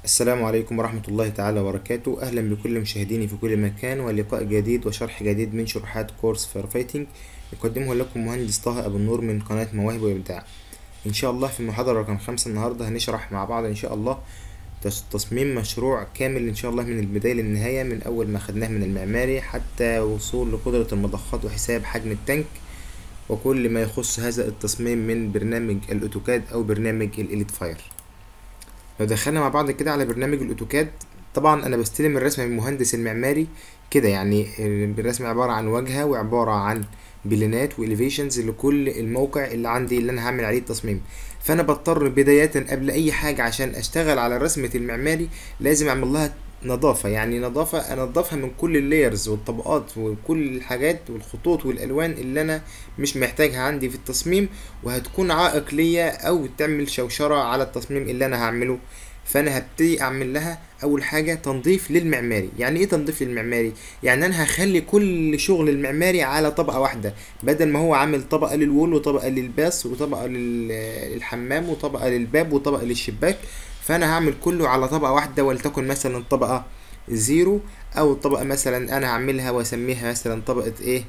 السلام عليكم ورحمة الله تعالى وبركاته أهلا بكل مشاهديني في كل مكان ولقاء جديد وشرح جديد من شروحات كورس فاير فايتنج يقدمه لكم مهندس طه أبو النور من قناة مواهب وإبداع إن شاء الله في المحاضرة رقم خمسة النهاردة هنشرح مع بعض إن شاء الله تص- تصميم مشروع كامل إن شاء الله من البداية للنهاية من أول ما خدناه من المعماري حتى وصول لقدرة المضخات وحساب حجم التانك وكل ما يخص هذا التصميم من برنامج الأوتوكاد أو برنامج الإليت فاير لو دخلنا مع بعض كده على برنامج الاوتوكاد طبعا انا بستلم الرسم من المهندس المعماري كده يعني الرسم عبارة عن واجهة وعبارة عن بلانات واليفيشنز لكل الموقع اللي عندي اللي انا هعمل عليه التصميم فانا بضطر بداية قبل اي حاجة عشان اشتغل على رسمة المعماري لازم اعمل لها نظافة يعني نظافة انضفها من كل اللايرز والطبقات وكل الحاجات والخطوط والالوان اللي انا مش محتاجها عندي في التصميم وهتكون عائق ليا او تعمل شوشرة على التصميم اللي انا هعمله فانا هبتدي اعمل لها اول حاجه تنظيف للمعماري يعني ايه تنظيف للمعماري يعني انا هخلي كل شغل المعماري على طبقه واحده بدل ما هو عامل طبقه للوول وطبقه للباس وطبقه لل- للحمام وطبقه للباب وطبقه للشباك فانا هعمل كله على طبقه واحده ولتكن مثلا طبقه زيرو او طبقه مثلا انا هعملها واسميها مثلا طبقه ايه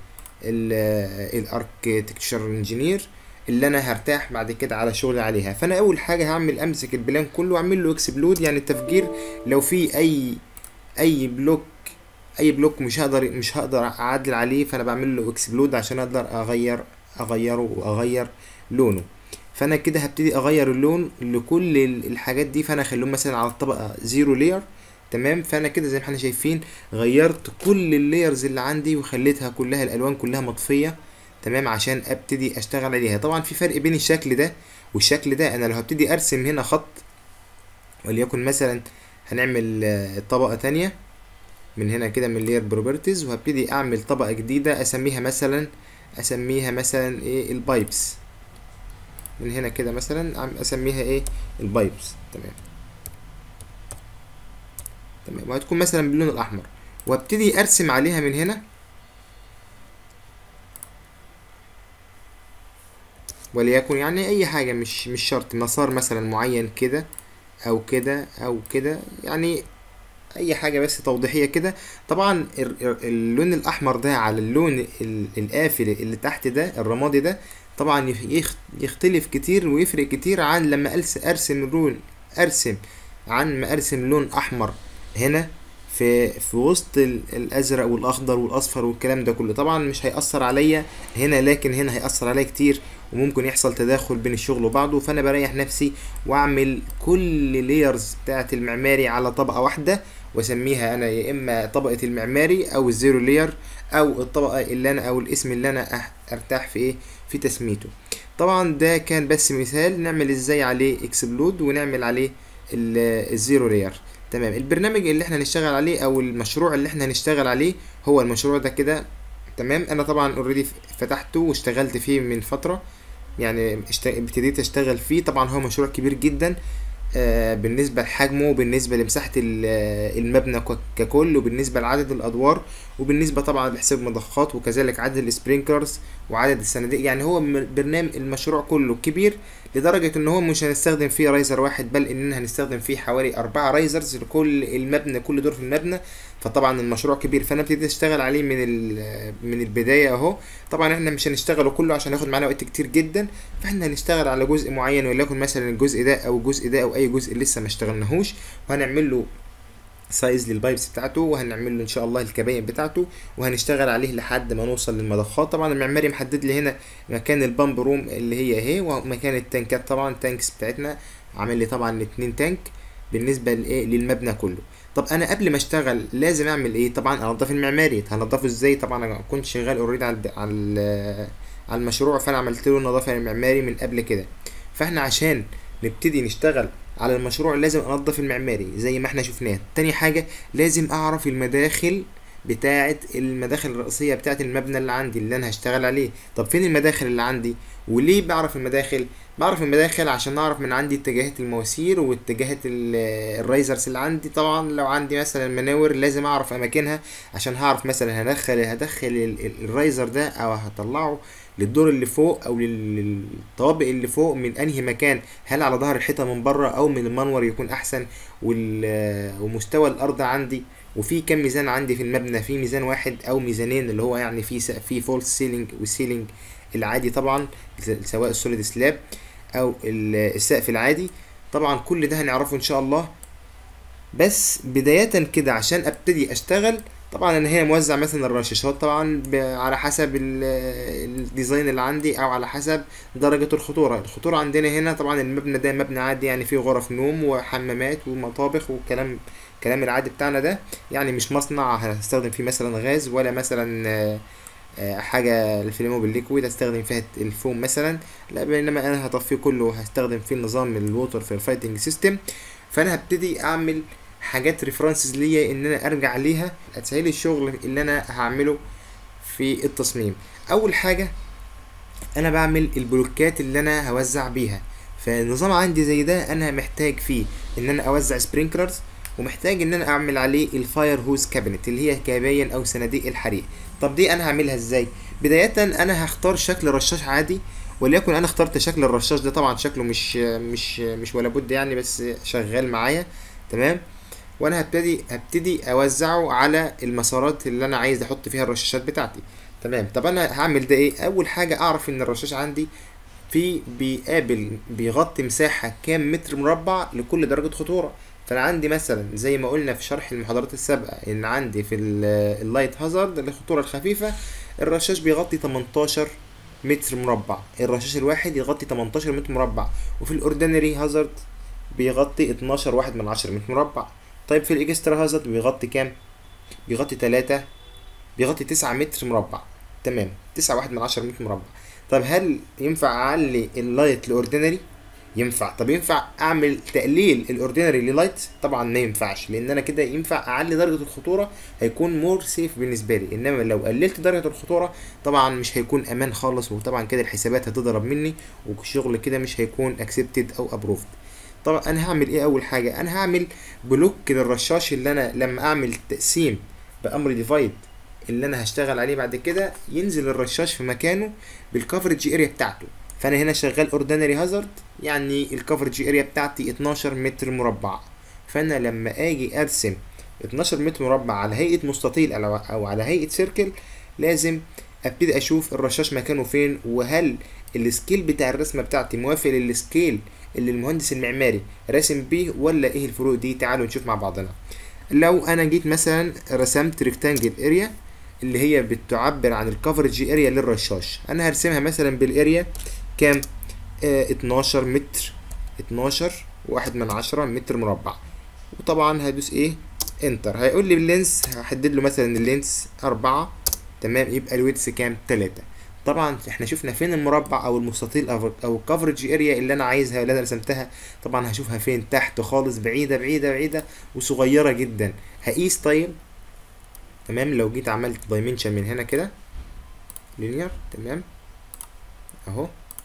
الاركتكتشر انجينير اللي انا هرتاح بعد كده على شغلي عليها فانا اول حاجه هعمل امسك البلان كله واعمل له اكسبلود يعني التفجير لو في اي اي بلوك اي بلوك مش هقدر مش هقدر اعدل عليه فانا بعمل له اكسبلود عشان اقدر اغير اغيره واغير لونه فانا كده هبتدي اغير اللون لكل ال- الحاجات دي فانا اخليهم مثلا على الطبقه زيرو لير تمام فانا كده زي ما احنا شايفين غيرت كل اللايرز اللي عندي وخليتها كلها الالوان كلها مطفيه تمام عشان ابتدي اشتغل عليها طبعا في فرق بين الشكل ده والشكل ده انا لو هبتدي ارسم هنا خط وليكن مثلا هنعمل آه، طبقة تانية من هنا كده من layer properties وهبتدي اعمل طبقة جديدة اسميها مثلا اسميها مثلا ايه البايبس من هنا كده مثلا عم- اسميها ايه البايبس تمام تمام وهتكون مثلا باللون الاحمر وابتدي ارسم عليها من هنا وليكن يعني اي حاجة مش مش شرط مسار مثلا معين كده او كده او كده يعني اي حاجة بس توضيحية كده طبعا ال- ال- اللون الاحمر ده على اللون ال- القافل اللي تحت ده الرمادي ده طبعا يخ- يخ- يختلف كتير ويفرق كتير عن لما ألس- ارسم اللون ارسم عن ما ارسم لون احمر هنا في في وسط ال- الازرق والاخضر والاصفر والكلام ده كله طبعا مش هيأثر عليا هنا لكن هنا هيأثر عليا كتير وممكن يحصل تداخل بين الشغل وبعضه فانا بريح نفسي واعمل كل لايرز بتاعه المعماري على طبقه واحده واسميها انا يا اما طبقه المعماري او الزيرو لاير او الطبقه اللي انا او الاسم اللي انا أح- ارتاح في ايه في تسميته طبعا ده كان بس مثال نعمل ازاي عليه اكسبلود ونعمل عليه ال- الزيرو لاير تمام البرنامج اللي احنا هنشتغل عليه او المشروع اللي احنا هنشتغل عليه هو المشروع ده كده تمام انا طبعا اوريدي فتحته واشتغلت فيه من فتره يعني اشت- ابتديت اشتغل فيه طبعا هو مشروع كبير جدا آه، بالنسبة لحجمه وبالنسبة لمساحة ال- آه، المبنى ك- ككل وبالنسبة لعدد الأدوار وبالنسبة طبعا لحساب المضخات وكذلك عدد السبرينكلرز وعدد الصناديق يعني هو م- برنامج المشروع كله كبير لدرجة إن هو مش هنستخدم فيه رايزر واحد بل إننا هنستخدم فيه حوالي أربعة رايزرز لكل المبنى كل دور في المبنى فطبعا المشروع كبير فأنا ابتديت أشتغل عليه من ال- من البداية أهو طبعا احنا مش هنشتغله كله عشان هياخد معانا وقت كتير جدا فاحنا هنشتغل على جزء معين وليكن مثلا الجزء ده او الجزء ده او اي جزء لسه ما اشتغلناهوش وهنعمل له سايز للبايبس بتاعته وهنعمل له ان شاء الله الكباين بتاعته وهنشتغل عليه لحد ما نوصل للمضخات طبعا المعماري محدد لي هنا مكان البامب روم اللي هي اهي ومكان التانكات طبعا التانكس بتاعتنا عامل لي طبعا اتنين تانك بالنسبه لايه للمبنى كله طب انا قبل ما اشتغل لازم اعمل ايه طبعا انضف المعماري هنضفه ازاي طبعا انا كنت شغال اوريدي على الد- على ال- على المشروع فانا عملت له نظافه المعماري من قبل كده فاحنا عشان نبتدي نشتغل على المشروع لازم انضف المعماري زي ما احنا شفناه تاني حاجه لازم اعرف المداخل بتاعه المداخل الرئيسيه بتاعه المبنى اللي عندي اللي انا هشتغل عليه طب فين المداخل اللي عندي وليه بعرف المداخل بعرف المداخل عشان اعرف من عندي اتجاهات المواسير واتجاهات ال- الرايزرز اللي عندي طبعا لو عندي مثلا مناور لازم اعرف اماكنها عشان هعرف مثلا هدخل هدخل ال- ال- الرايزر ده او هطلعه للدور اللي فوق او لل- للطوابق اللي فوق من انهي مكان هل على ظهر الحيطه من بره او من المنور يكون احسن وال- ومستوى الارض عندي وفي كم ميزان عندي في المبنى في ميزان واحد او ميزانين اللي هو يعني في س- في فول سيلينج والسيلينج العادي طبعا س- سواء السوليد سلاب او ال- السقف العادي طبعا كل ده هنعرفه ان شاء الله بس بداية كده عشان ابتدي اشتغل طبعا انا هنا موزع مثلا الرشاشات طبعا ب- على حسب ال- الديزاين اللي عندي او على حسب درجة الخطورة الخطورة عندنا هنا طبعا المبنى ده مبنى عادي يعني فيه غرف نوم وحمامات ومطابخ والكلام الكلام العادي بتاعنا ده يعني مش مصنع هستخدم فيه مثلا غاز ولا مثلا آه، آه، حاجة الفليمو بالليكويد هستخدم فيها الفوم مثلا لا بينما انا هطفيه كله وهستخدم فيه نظام الووتر في الفايتنج سيستم فانا هبتدي اعمل حاجات ريفرنسز ليا ان انا ارجع ليها هتسهل لي الشغل اللي انا هعمله في التصميم اول حاجه انا بعمل البلوكات اللي انا هوزع بيها فالنظام عندي زي ده انا محتاج فيه ان انا اوزع سبرينكلرز ومحتاج ان انا اعمل عليه الفاير هوز كابينت اللي هي كباين او صناديق الحريق طب دي انا هعملها ازاي بدايه انا هختار شكل رشاش عادي وليكن انا اخترت شكل الرشاش ده طبعا شكله مش مش مش ولا بد يعني بس شغال معايا تمام وانا هبتدي هبتدي اوزعه على المسارات اللي انا عايز احط فيها الرشاشات بتاعتي تمام طب انا هعمل ده ايه اول حاجه اعرف ان الرشاش عندي في بيقابل بيغطي مساحه كام متر مربع لكل درجه خطوره فانا عندي مثلا زي ما قلنا في شرح المحاضرات السابقه ان عندي في ال- اللايت هازارد الخطوره الخفيفه الرشاش بيغطي 18 متر مربع الرشاش الواحد يغطي 18 متر مربع وفي الاوردينري هازارد بيغطي 12 واحد من عشرة متر مربع طيب في الاكسترا هازارد بيغطي كام بيغطي 3 بيغطي 9 متر مربع تمام 9 واحد من عشرة متر مربع طب هل ينفع اعلي اللايت لاوردينري ينفع طب ينفع اعمل تقليل الاوردينري للايت طبعا ما ينفعش لان انا كده ينفع اعلي درجه الخطوره هيكون مور سيف بالنسبه لي انما لو قللت درجه الخطوره طبعا مش هيكون امان خالص وطبعا كده الحسابات هتضرب مني والشغل كده مش هيكون اكسبتد او ابروفد طبعا انا هعمل ايه اول حاجه انا هعمل بلوك للرشاش اللي انا لما اعمل تقسيم بامر ديفايد اللي انا هشتغل عليه بعد كده ينزل الرشاش في مكانه بالكفرج اريا بتاعته فانا هنا شغال اوردينري هازارد يعني الكفرج اريا بتاعتي 12 متر مربع فانا لما اجي ارسم 12 متر مربع على هيئه مستطيل او أو على هيئه سيركل لازم ابتدي اشوف الرشاش مكانه فين وهل السكيل بتاع الرسمه بتاعتي موافق للسكيل اللي المهندس المعماري راسم بيه ولا ايه الفروق دي تعالوا نشوف مع بعضنا لو انا جيت مثلا رسمت ريكتانجل اريا اللي هي بتعبر عن الكفرج اريا للرشاش انا هرسمها مثلا بالاريا كام آه 12 متر 12 واحد من عشرة متر مربع وطبعا هدوس ايه انتر هيقول لي اللينس هحدد له مثلا اللينس أربعة تمام يبقى الويدث كام تلاتة طبعا احنا شفنا فين المربع او المستطيل او او الكفرج اريا اللي انا عايزها اللي انا رسمتها طبعا هشوفها فين تحت خالص بعيده بعيده بعيده وصغيره جدا هقيس طيب تمام لو جيت عملت دايمنشن من هنا كده لينير تمام اهو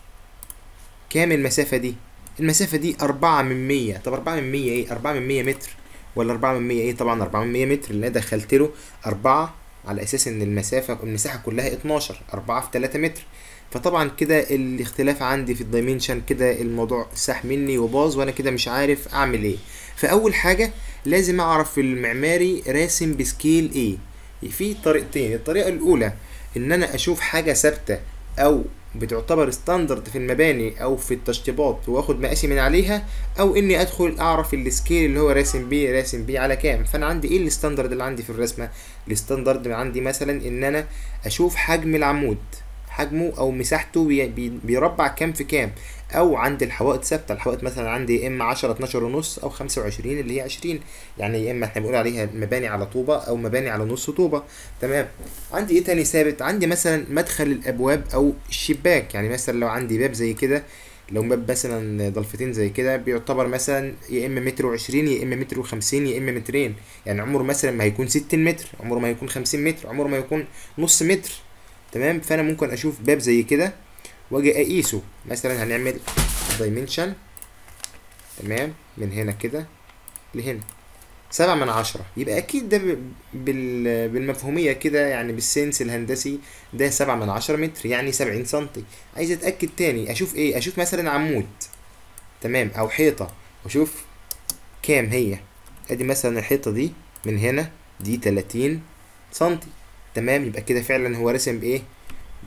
كام المسافة دي المسافة دي أربعة من مية طب أربعة من مية ايه أربعة من مية متر ولا أربعة من مية ايه طبعا أربعة من مية متر اللي أنا دخلت له أربعة على أساس إن المسافة المساحة كلها اتناشر أربعة في تلاتة متر فطبعا كده الاختلاف عندي في الدايمنشن كده الموضوع ساح مني وباظ وانا كده مش عارف اعمل ايه فاول حاجة لازم اعرف المعماري راسم بسكيل ايه في طريقتين الطريقة الاولى ان انا اشوف حاجة ثابتة او بتعتبر ستاندرد في المباني او في التشطيبات واخد مقاسي من عليها او اني ادخل اعرف السكيل اللي هو راسم بيه راسم بيه على كام فانا عندي ايه الستاندرد اللي عندي في الرسمه الستاندرد عندي مثلا ان انا اشوف حجم العمود حجمه او مساحته بي بي بيربع كام في كام او عند الحوائط ثابته الحوائط مثلا عندي يا اما 10 12 ونص او 25 اللي هي 20 يعني يا اما احنا بنقول عليها مباني على طوبه او مباني على نص طوبه تمام عندي ايه تاني ثابت عندي مثلا مدخل الابواب او الشباك يعني مثلا لو عندي باب زي كده لو باب مثلا ضلفتين زي كده بيعتبر مثلا يا اما متر وعشرين يا اما متر وخمسين يا اما مترين يعني عمره مثلا ما هيكون ستين متر عمره ما هيكون خمسين متر عمره ما يكون نص متر تمام فانا ممكن اشوف باب زي كده واجي اقيسه مثلا هنعمل دايمنشن تمام من هنا كده لهنا سبعة من عشرة يبقى أكيد ده ب- بال... بالمفهومية كده يعني بالسنس الهندسي ده سبعة من عشرة متر يعني سبعين سنتي عايز أتأكد تاني أشوف إيه أشوف مثلا عمود تمام أو حيطة وأشوف كام هي أدي مثلا الحيطة دي من هنا دي تلاتين سنتي تمام يبقى كده فعلا هو رسم بإيه ب...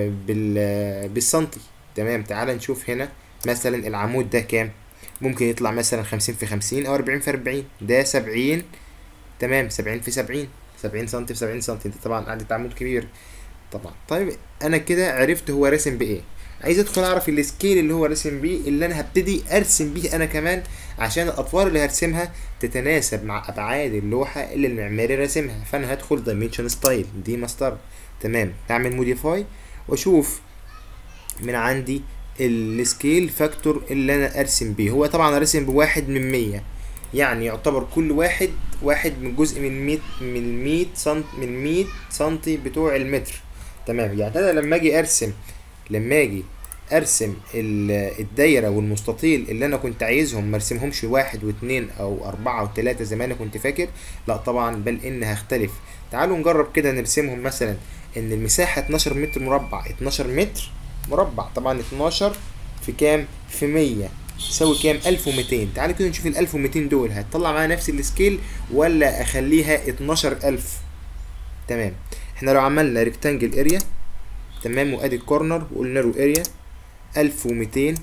بال... بالسنتي تمام تعال نشوف هنا مثلا العمود ده كام ممكن يطلع مثلا خمسين في خمسين أو أربعين في أربعين ده سبعين تمام سبعين في سبعين سبعين سنتي في سبعين سنتي ده طبعا قاعدة عمود كبير طبعا طيب أنا كده عرفت هو راسم بإيه عايز ادخل اعرف السكيل اللي هو راسم بيه اللي انا هبتدي ارسم بيه انا كمان عشان الاطوار اللي هرسمها تتناسب مع ابعاد اللوحه اللي المعماري راسمها فانا هدخل دايمنشن ستايل دي ماستر تمام هعمل موديفاي واشوف من عندي السكيل فاكتور اللي انا ارسم بيه هو طبعا راسم بواحد من مية يعني يعتبر كل واحد واحد من جزء من مية من مية سنت من مية سنتي بتوع المتر تمام يعني انا لما اجي ارسم لما اجي ارسم ال- الدايره والمستطيل اللي انا كنت عايزهم ما ارسمهمش واحد واثنين او اربعه وثلاثه زي ما انا كنت فاكر لا طبعا بل ان هختلف تعالوا نجرب كده نرسمهم مثلا ان المساحه 12 متر مربع 12 متر مربع طبعا 12 في كام في 100 يساوي كام 1200 تعالوا كده نشوف ال 1200 دول هتطلع معايا نفس السكيل ولا اخليها 12000 تمام احنا لو عملنا ريكتانجل اريا تمام وادي الكورنر وقلنا له اريا 1200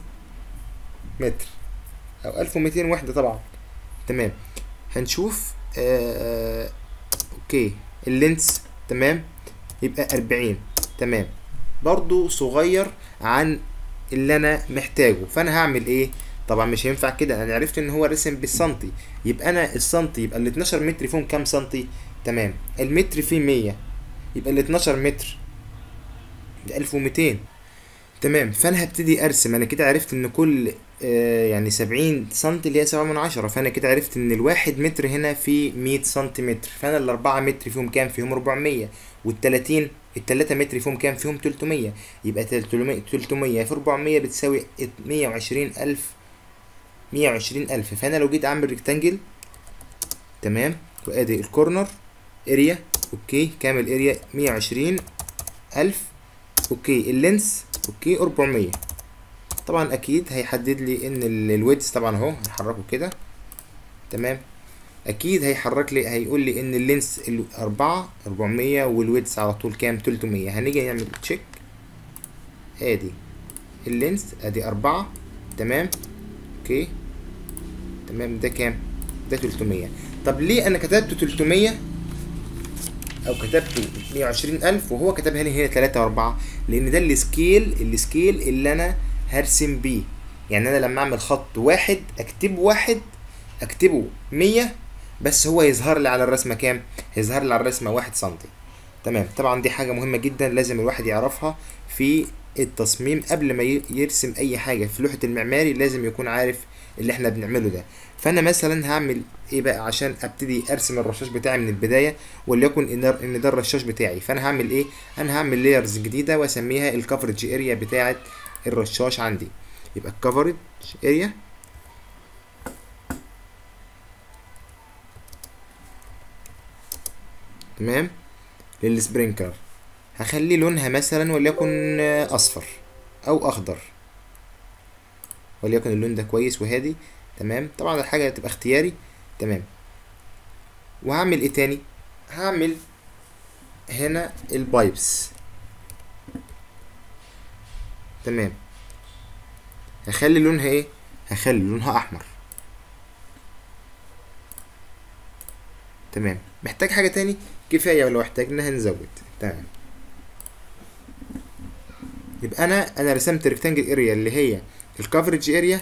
متر او 1200 وحده طبعا تمام هنشوف آه آه اوكي اللينس تمام يبقى 40 تمام برضو صغير عن اللي انا محتاجه فانا هعمل ايه طبعا مش هينفع كده انا عرفت ان هو رسم بالسنتي يبقى انا السنتي يبقى ال 12 متر فيهم كام سنتي تمام المتر فيه 100 يبقى ال 12 متر ده 1200 تمام فانا هبتدي ارسم انا كده عرفت ان كل آه يعني 70 سم اللي هي 7 من عشرة فانا كده عرفت ان الواحد متر هنا فيه 100 سنتيمتر فانا الاربعة متر فيهم كام فيهم 400 والتلاتين التلاتة متر فيهم كام فيهم 300 يبقى 300 300 في 400 بتساوي 120 الف 120 الف فانا لو جيت اعمل ريكتانجل تمام وادي الكورنر اريا اوكي كامل اريا 120 الف اوكي اللينس اوكي 400 طبعا اكيد هيحدد لي ان الويدز طبعا اهو هحركه كده تمام اكيد هيحرك لي هيقول لي ان اللينس الأربعة 400 والويدز على طول كام 300 هنيجي نعمل تشيك ادي اللينس ادي أربعة تمام اوكي تمام ده كام ده 300 طب ليه انا كتبته 300 او كتبته 120 الف وهو كتبها لي هنا 3 و4 لان ده السكيل السكيل اللي انا هرسم بيه يعني انا لما اعمل خط واحد اكتب واحد اكتبه 100 بس هو يظهر لي على الرسمه كام هيظهر لي على الرسمه 1 سنتي تمام طبعا دي حاجه مهمه جدا لازم الواحد يعرفها في التصميم قبل ما ي- يرسم اي حاجه في لوحه المعماري لازم يكون عارف اللي احنا بنعمله ده فانا مثلا هعمل ايه بقى عشان ابتدي ارسم الرشاش بتاعي من البدايه وليكن ان ده- ان ده الرشاش بتاعي فانا هعمل ايه انا هعمل لايرز جديده واسميها الكفرج اريا بتاعه الرشاش عندي يبقى الكفرج اريا تمام للسبرينكلر هخلي لونها مثلا وليكن آه، اصفر او اخضر وليكن اللون ده كويس وهادي تمام طبعا الحاجه هتبقى اختياري تمام وهعمل ايه تاني هعمل هنا البايبس تمام هخلي لونها ايه هخلي لونها احمر تمام محتاج حاجه تاني كفايه ولو احتاجنا هنزود تمام يبقى انا انا رسمت ريكتانجل اريا اللي هي الكفرج اريا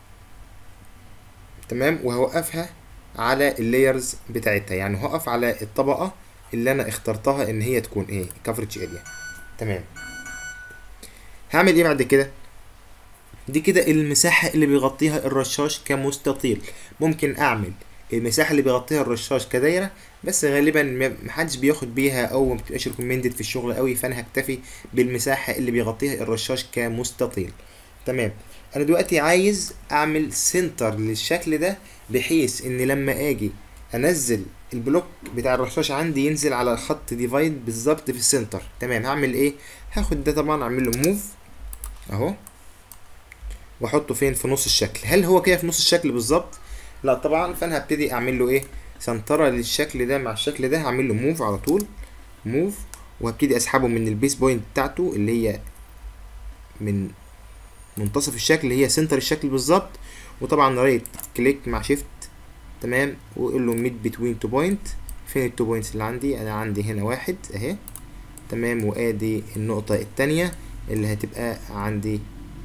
تمام وهوقفها على اللايرز بتاعتها يعني هوقف على الطبقه اللي انا اخترتها ان هي تكون ايه كفرج اريا تمام هعمل ايه بعد كده دي كده المساحة اللي بيغطيها الرشاش كمستطيل ممكن اعمل المساحة اللي بيغطيها الرشاش كدايرة بس غالبا ما- محدش بياخد بيها او ما بتبقاش ريكومندد في الشغل قوي فانا هكتفي بالمساحة اللي بيغطيها الرشاش كمستطيل تمام انا دلوقتي عايز اعمل سنتر للشكل ده بحيث ان لما اجي انزل البلوك بتاع الرشاش عندي ينزل على خط ديفايد بالظبط في السنتر تمام هعمل ايه هاخد ده طبعا اعمل له موف اهو واحطه فين في نص الشكل هل هو كده في نص الشكل بالظبط لا طبعا فانا هبتدي اعمل له ايه سنترة للشكل ده مع الشكل ده هعمل له موف على طول موف وهبتدي اسحبه من البيس بوينت بتاعته اللي هي من منتصف الشكل اللي هي سنتر الشكل بالظبط وطبعا رايت كليك مع شيفت تمام واقول له ميد بتوين تو بوينت فين التو بوينتس اللي عندي انا عندي هنا واحد اهي تمام وادي النقطة التانية اللي هتبقى عندي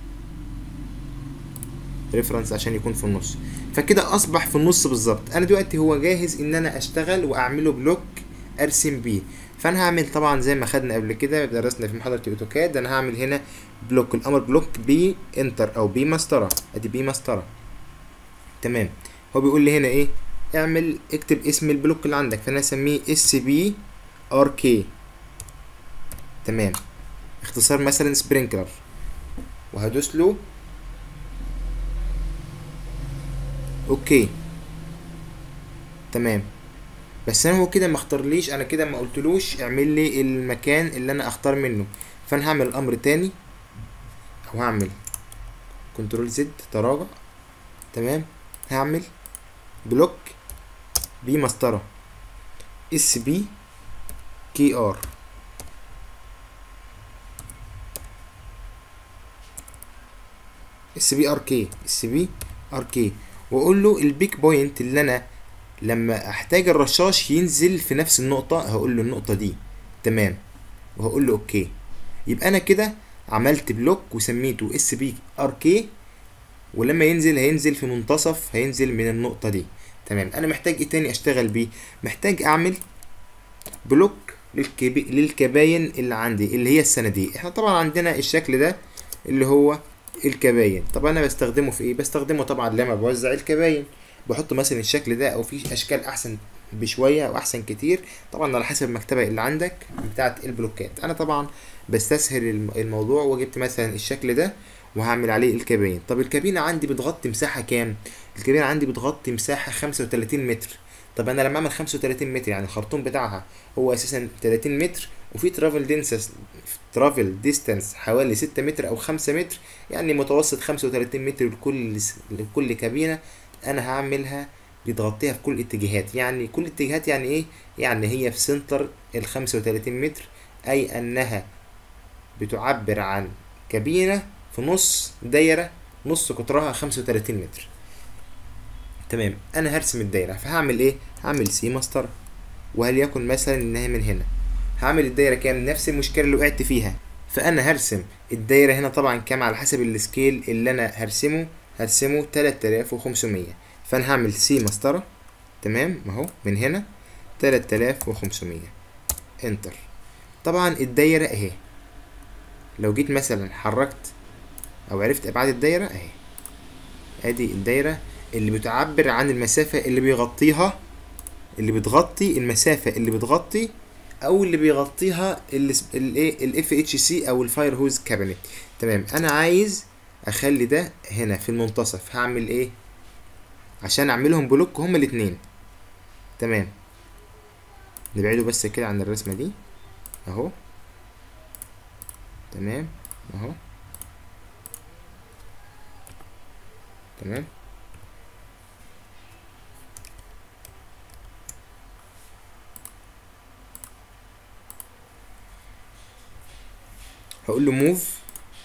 ريفرنس عشان يكون في النص فكده اصبح في النص بالظبط انا دلوقتي هو جاهز ان انا اشتغل واعمله بلوك ارسم بيه فانا هعمل طبعا زي ما خدنا قبل كده درسنا في محاضره الاوتوكاد انا هعمل هنا بلوك الامر بلوك بي انتر او بي مسطره ادي بي مسطره تمام هو بيقول لي هنا ايه اعمل اكتب اسم البلوك اللي عندك فانا اسميه اس بي ار كي تمام اختصار مثلا سبرينكلر وهدوس له اوكي تمام بس انا هو كده ما اختارليش انا كده ما قلتلوش اعمل لي المكان اللي انا اختار منه فانا هعمل الامر تاني او هعمل كنترول زد تراجع تمام هعمل بلوك بي مسطرة اس بي كي ار اس بي ار كي اس بي ار كي واقول له البيك بوينت اللي انا لما احتاج الرشاش ينزل في نفس النقطة هقول له النقطة دي تمام وهقول له اوكي يبقى انا كده عملت بلوك وسميته اس بي ار كي ولما ينزل هينزل في منتصف هينزل من النقطة دي تمام انا محتاج ايه تاني اشتغل بيه محتاج اعمل بلوك للكبي... للكباين اللي عندي اللي هي الصناديق احنا طبعا عندنا الشكل ده اللي هو الكباين طب انا بستخدمه في ايه بستخدمه طبعا لما بوزع الكباين بحط مثلا الشكل ده او في اشكال احسن بشويه او احسن كتير طبعا على حسب المكتبه اللي عندك بتاعه البلوكات انا طبعا بستسهل الموضوع وجبت مثلا الشكل ده وهعمل عليه الكابين طب الكابينة عندي بتغطي مساحة كام الكابينة عندي بتغطي مساحة خمسة وتلاتين متر طب انا لما اعمل خمسة وتلاتين متر يعني الخرطوم بتاعها هو اساسا تلاتين متر وفي ترافل دينسس ترافل ديستانس حوالي ستة متر او خمسة متر يعني متوسط خمسة وتلاتين متر لكل لكل كابينة انا هعملها بتغطيها في كل الاتجاهات يعني كل الاتجاهات يعني ايه يعني هي في سنتر ال 35 متر اي انها بتعبر عن كابينة في نص دايرة نص قطرها 35 متر تمام انا هرسم الدايرة فهعمل ايه هعمل سي مسطرة وليكن مثلا انها من هنا هعمل الدايرة كام نفس المشكلة اللي وقعت فيها فانا هرسم الدايرة هنا طبعا كام على حسب السكيل اللي انا هرسمه هرسمه 3500 فانا هعمل سي مسطرة تمام اهو من هنا 3500 انتر طبعا الدايرة اهي لو جيت مثلا حركت او عرفت ابعاد الدايرة اهي ادي الدايرة اللي بتعبر عن المسافة اللي بيغطيها اللي بتغطي المسافة اللي بتغطي او اللي بيغطيها الايه الاف اتش سي او الفاير هوز كابينت تمام انا عايز اخلي ده هنا في المنتصف هعمل ايه عشان اعملهم بلوك هما الاتنين تمام نبعده بس كده عن الرسمة دي اهو تمام اهو تمام هقول له موف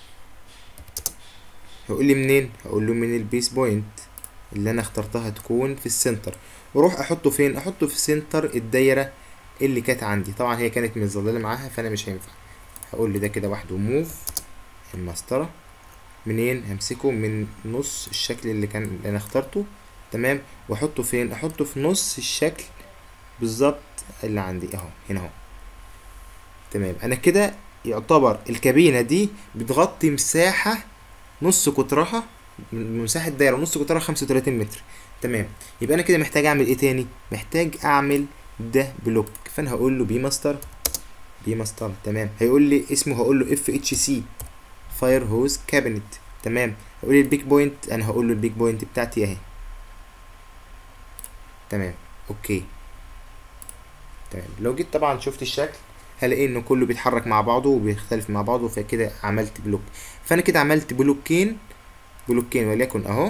هقول لي منين هقول له من البيس بوينت اللي انا اخترتها تكون في السنتر واروح احطه فين احطه في سنتر الدايره اللي كانت عندي طبعا هي كانت متظلله معاها فانا مش هينفع هقول لي ده كده وحده موف المسطره منين همسكه من نص الشكل اللي كان اللي انا اخترته تمام واحطه فين احطه في نص الشكل بالظبط اللي عندي اهو هنا اهو تمام انا كده يعتبر الكابينه دي بتغطي مساحه نص قطرها مساحه دايره نص قطرها 35 متر تمام يبقى انا كده محتاج اعمل ايه تاني محتاج اعمل ده بلوك فانا هقول له بي ماستر بي ماستر تمام هيقول لي اسمه هقول له اف اتش سي فاير هوز كابينت تمام هقول لي البيك بوينت انا هقول له البيك بوينت بتاعتي اهي تمام اوكي تمام لو جيت طبعا شفت الشكل هلاقي انه كله بيتحرك مع بعضه وبيختلف مع بعضه فكده عملت بلوك فانا كده عملت بلوكين بلوكين وليكن اهو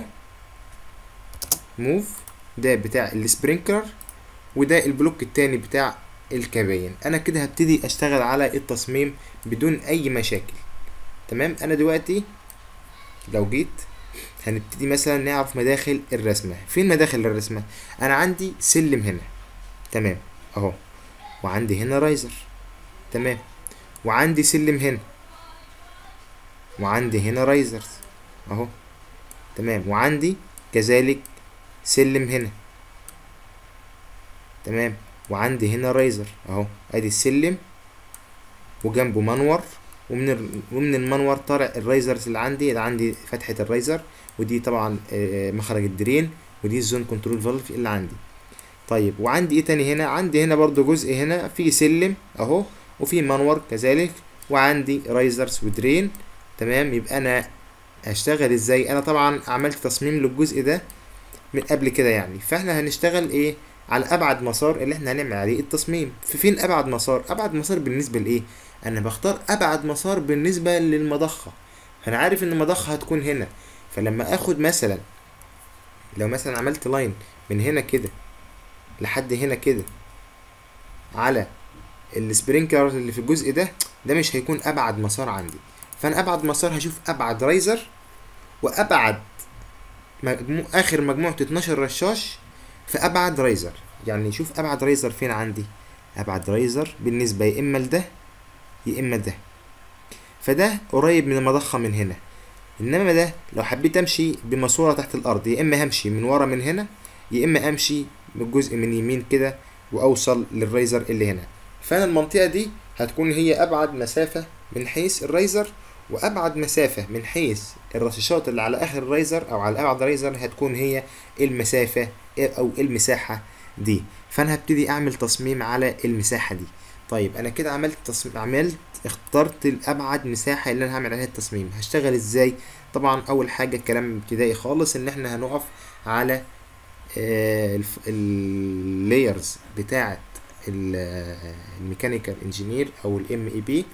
موف ده بتاع السبرينكلر وده البلوك التاني بتاع الكباين انا كده هبتدي اشتغل على التصميم بدون اي مشاكل تمام انا دلوقتي لو جيت هنبتدي مثلا نعرف مداخل الرسمة فين مداخل الرسمة انا عندي سلم هنا تمام اهو وعندي هنا رايزر تمام وعندي سلم هنا وعندي هنا رايزرز اهو تمام وعندي كذلك سلم هنا تمام وعندي هنا رايزر اهو ادي السلم وجنبه منور ومن ال... ومن المنور طالع الرايزرز اللي عندي اللي عندي فتحة الرايزر ودي طبعا آه، مخرج الدرين ودي الزون كنترول فالف اللي عندي طيب وعندي ايه تاني هنا عندي هنا برضو جزء هنا في سلم اهو وفي منور كذلك وعندي رايزرز ودرين تمام يبقى انا هشتغل ازاي انا طبعا عملت تصميم للجزء ده من قبل كده يعني فاحنا هنشتغل ايه على ابعد مسار اللي احنا هنعمل عليه التصميم في فين ابعد مسار ابعد مسار بالنسبه لايه انا بختار ابعد مسار بالنسبه للمضخه فانا عارف ان المضخه هتكون هنا فلما اخد مثلا لو مثلا عملت لاين من هنا كده لحد هنا كده على السبرينكلر اللي في الجزء ده ده مش هيكون ابعد مسار عندي فانا ابعد مسار هشوف ابعد رايزر وابعد مجموع اخر مجموعة 12 رشاش في ابعد رايزر يعني شوف ابعد رايزر فين عندي ابعد رايزر بالنسبة يا اما لده يا اما ده فده قريب من المضخة من هنا انما ده لو حبيت امشي بماسورة تحت الارض يا اما همشي من ورا من هنا يا اما امشي بالجزء من يمين كده واوصل للرايزر اللي هنا فانا المنطقة دي هتكون هي ابعد مسافة من حيث الرايزر وابعد مسافة من حيث الرشاشات اللي على اخر الرايزر او على ابعد رايزر هتكون هي المسافة او المساحة دي فانا هبتدي اعمل تصميم على المساحة دي طيب انا كده عملت تصميم عملت اخترت الابعد مساحة اللي انا هعمل عليها التصميم هشتغل ازاي طبعا اول حاجة الكلام ابتدائي خالص ان احنا هنقف على اللايرز بتاعة الميكانيكال انجينير او الام اي بي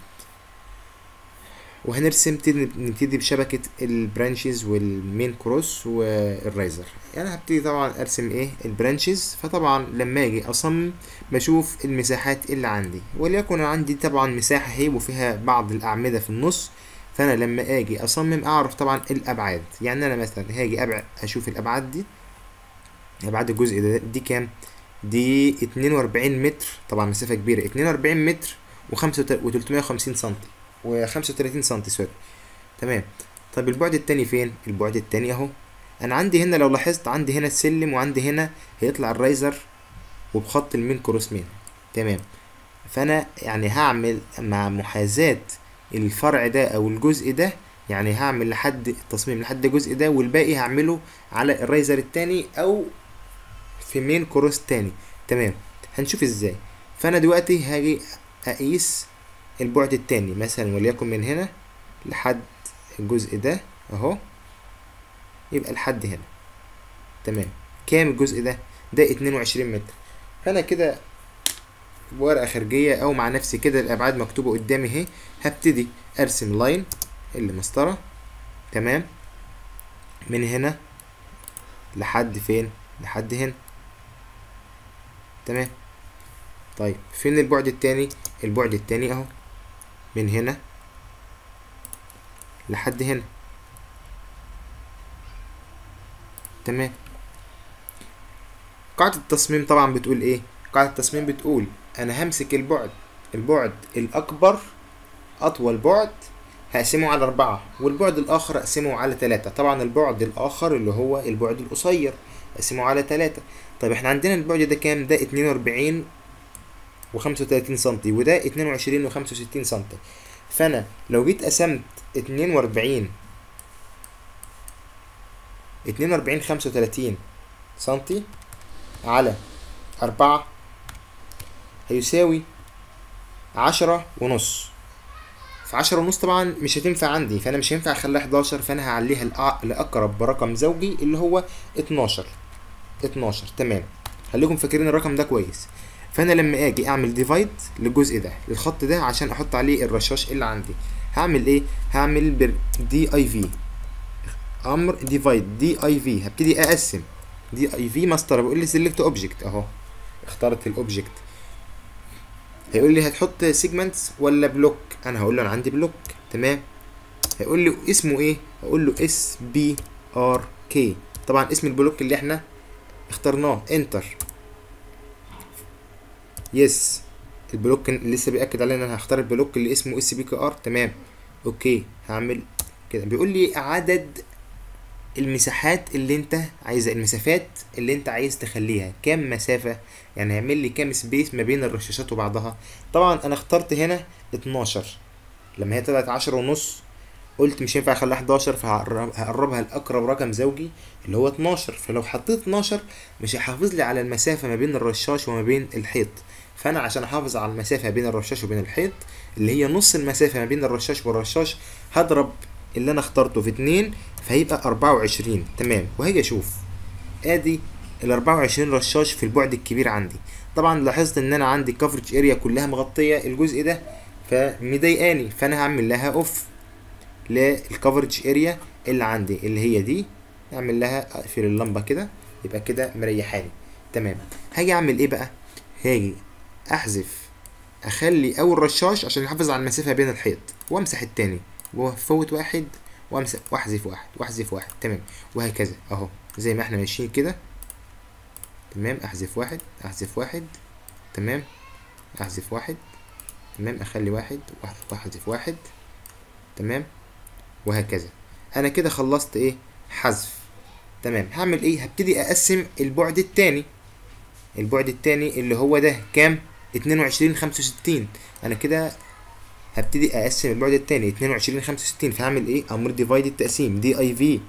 وهنرسم نبتدي بشبكة البرانشز والمين كروس والرايزر يعني هبتدي طبعا ارسم ايه البرانشز فطبعا لما اجي اصمم بشوف المساحات اللي عندي وليكن عندي طبعا مساحة هي وفيها بعض الاعمدة في النص فانا لما اجي اصمم اعرف طبعا الابعاد يعني انا مثلا هاجي ابعد اشوف الابعاد دي ابعاد الجزء ده دي كام دي اتنين واربعين متر طبعا مسافة كبيرة اتنين واربعين متر وخمسة وتلتمية وخمسين سنتي وخمسة وتلاتين سنتي سوري تمام طب البعد التاني فين البعد التاني اهو انا عندي هنا لو لاحظت عندي هنا السلم وعندي هنا هيطلع الرايزر وبخط المين كروس مين تمام فانا يعني هعمل مع محاذاة الفرع ده او الجزء ده يعني هعمل لحد التصميم لحد الجزء ده والباقي هعمله على الرايزر التاني او في مين كروس تاني تمام هنشوف ازاي فانا دلوقتي هاجي اقيس البعد التاني مثلا وليكن من هنا لحد الجزء ده اهو يبقى لحد هنا تمام كام الجزء ده ده اتنين وعشرين متر فانا كده بورقة خارجية او مع نفسي كده الابعاد مكتوبة قدامي اهي هبتدي ارسم لاين اللي مسطرة تمام من هنا لحد فين لحد هنا تمام طيب فين البعد التاني البعد التاني اهو من هنا لحد هنا تمام قاعدة التصميم طبعا بتقول ايه قاعدة التصميم بتقول انا همسك البعد البعد الاكبر اطول بعد هقسمه على أربعة والبعد الآخر أقسمه على تلاتة طبعا البعد الآخر اللي هو البعد القصير أقسمه على تلاتة طيب احنا عندنا البعد ده كام ده اتنين وأربعين وخمسة وتلاتين سنتي وده اتنين وعشرين وخمسة وستين سنتي فأنا لو جيت قسمت اتنين وأربعين اتنين وأربعين خمسة وتلاتين سنتي على أربعة هيساوي عشرة ونص في عشرة ونص طبعا مش هتنفع عندي فانا مش هينفع اخليها حداشر فانا هعليها لأقرب برقم زوجي اللي هو اتناشر اتناشر تمام خليكم فاكرين الرقم ده كويس فانا لما اجي اعمل ديفايد للجزء ده للخط ده عشان احط عليه الرشاش اللي عندي هعمل ايه هعمل بر دي اي في امر ديفايد دي اي في هبتدي اقسم دي اي في ماستر بيقول لي سيلكت اوبجكت اهو اخترت الاوبجكت هيقول لي هتحط سيجمنتس ولا بلوك انا هقول له انا عندي بلوك تمام هيقول لي اسمه ايه هقول له اس بي ار كي طبعا اسم البلوك اللي احنا اخترناه انتر يس البلوك اللي لسه بيأكد علينا انا هختار البلوك اللي اسمه اس بي كي ار تمام اوكي هعمل كده بيقول لي عدد المساحات اللي انت عايزها المسافات اللي انت عايز تخليها كام مسافة يعني هيعمل لي كام سبيس ما بين الرشاشات وبعضها طبعا انا اخترت هنا 12 لما هي طلعت عشرة ونص قلت مش هينفع اخليها 11 فهقربها لاقرب رقم زوجي اللي هو 12 فلو حطيت 12 مش هيحافظ لي على المسافة ما بين الرشاش وما بين الحيط فانا عشان احافظ على المسافة بين الرشاش وبين الحيط اللي هي نص المسافة ما بين الرشاش والرشاش هضرب اللي انا اخترته في اتنين فهيبقى أربعة وعشرين تمام وهاجي اشوف ادي ال 24 رشاش في البعد الكبير عندي طبعا لاحظت ان انا عندي كفرج اريا كلها مغطيه الجزء ده فمضايقاني فانا هعمل لها اوف للكفرج اريا اللي عندي اللي هي دي اعمل لها اقفل اللمبه كده يبقى كده مريحاني تمام هاجي اعمل ايه بقى هاجي احذف اخلي اول رشاش عشان يحافظ على المسافه بين الحيط وامسح التاني وافوت واحد وامسح واحذف واحد واحذف واحد تمام وهكذا اهو زي ما احنا ماشيين كده تمام احذف واحد احذف واحد تمام احذف واحد تمام اخلي واحد واحذف واحد تمام وهكذا انا كده خلصت ايه حذف تمام هعمل ايه هبتدي اقسم البعد التاني البعد التاني اللي هو ده كام اتنين وعشرين خمسة وستين انا كده هبتدي اقسم البعد التاني اتنين وعشرين خمسة وستين فهعمل ايه امر ديفايد التقسيم دي اي في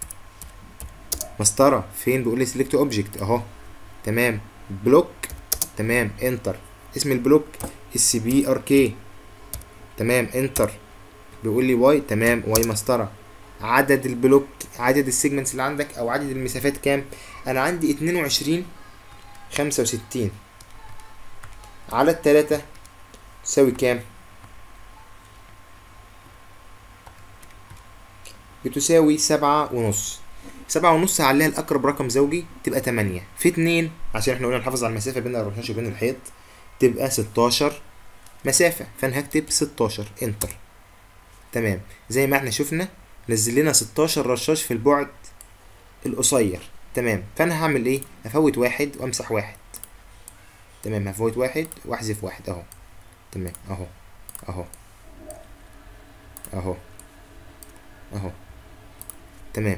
مسطره فين بيقول لي سيلكت اوبجكت اهو تمام بلوك تمام انتر اسم البلوك اس بي ار كي تمام انتر بيقول لي واي تمام واي مسطره عدد البلوك عدد السيجمنتس اللي عندك او عدد المسافات كام انا عندي اتنين وعشرين خمسة وستين على التلاتة تساوي كام بتساوي سبعة ونص سبعة ونص هعليها لأقرب رقم زوجي تبقى تمانية في اتنين عشان احنا قلنا نحافظ على المسافة بين الرشاش وبين الحيط تبقى ستاشر مسافة فأنا هكتب ستاشر انتر تمام زي ما احنا شفنا نزل لنا ستاشر رشاش في البعد القصير تمام فأنا هعمل ايه هفوت واحد وامسح واحد تمام هفوت واحد واحذف واحد اهو تمام اهو اهو اهو اهو تمام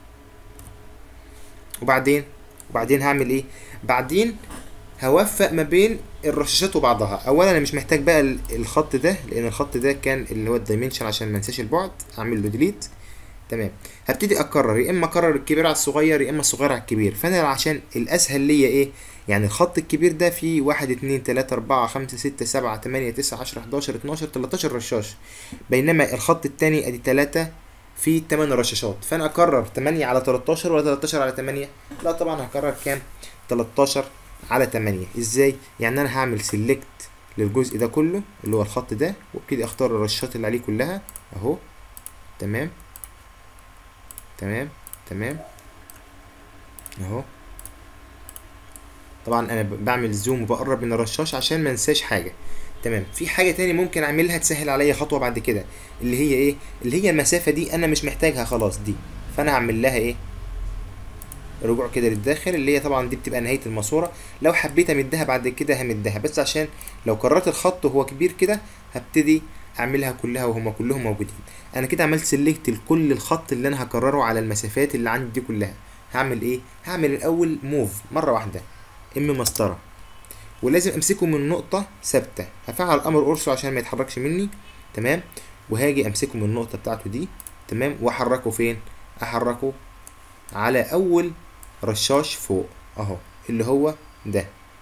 وبعدين وبعدين هعمل ايه بعدين هوفق ما بين الرشاشات وبعضها اولا انا مش محتاج بقى الخط ده لان الخط ده كان اللي هو الدايمنشن عشان ما انساش البعد اعمل له ديليت تمام هبتدي اكرر يا اما اكرر الكبير على الصغير يا اما الصغير على الكبير فانا عشان الاسهل ليا ايه يعني الخط الكبير ده فيه واحد اتنين تلاتة اربعة خمسة ستة سبعة تمانية تسعة عشرة حداشر اتناشر تلاتاشر رشاش بينما الخط التاني ادي تلاتة في 8 رشاشات فانا اكرر 8 على 13 ولا 13 على 8 لا طبعا هكرر كام 13 على 8 ازاي يعني انا هعمل سيلكت للجزء ده كله اللي هو الخط ده وابتدي اختار الرشاشات اللي عليه كلها اهو تمام تمام تمام اهو طبعا انا بعمل زوم وبقرب من الرشاش عشان ما انساش حاجه تمام في حاجه تاني ممكن اعملها تسهل عليا خطوه بعد كده اللي هي ايه اللي هي المسافه دي انا مش محتاجها خلاص دي فانا هعمل لها ايه رجوع كده للداخل اللي هي طبعا دي بتبقى نهايه الماسوره لو حبيت امدها بعد كده همدها بس عشان لو قررت الخط وهو كبير كده هبتدي اعملها كلها وهما كلهم موجودين انا كده عملت سيلكت لكل الخط اللي انا هكرره على المسافات اللي عندي دي كلها هعمل ايه هعمل الاول موف مره واحده ام مسطره ولازم امسكه من نقطة ثابتة هفعل امر قرصه عشان ما يتحركش مني تمام وهاجي امسكه من النقطة بتاعته دي تمام واحركه فين احركه على اول رشاش فوق اهو اللي هو ده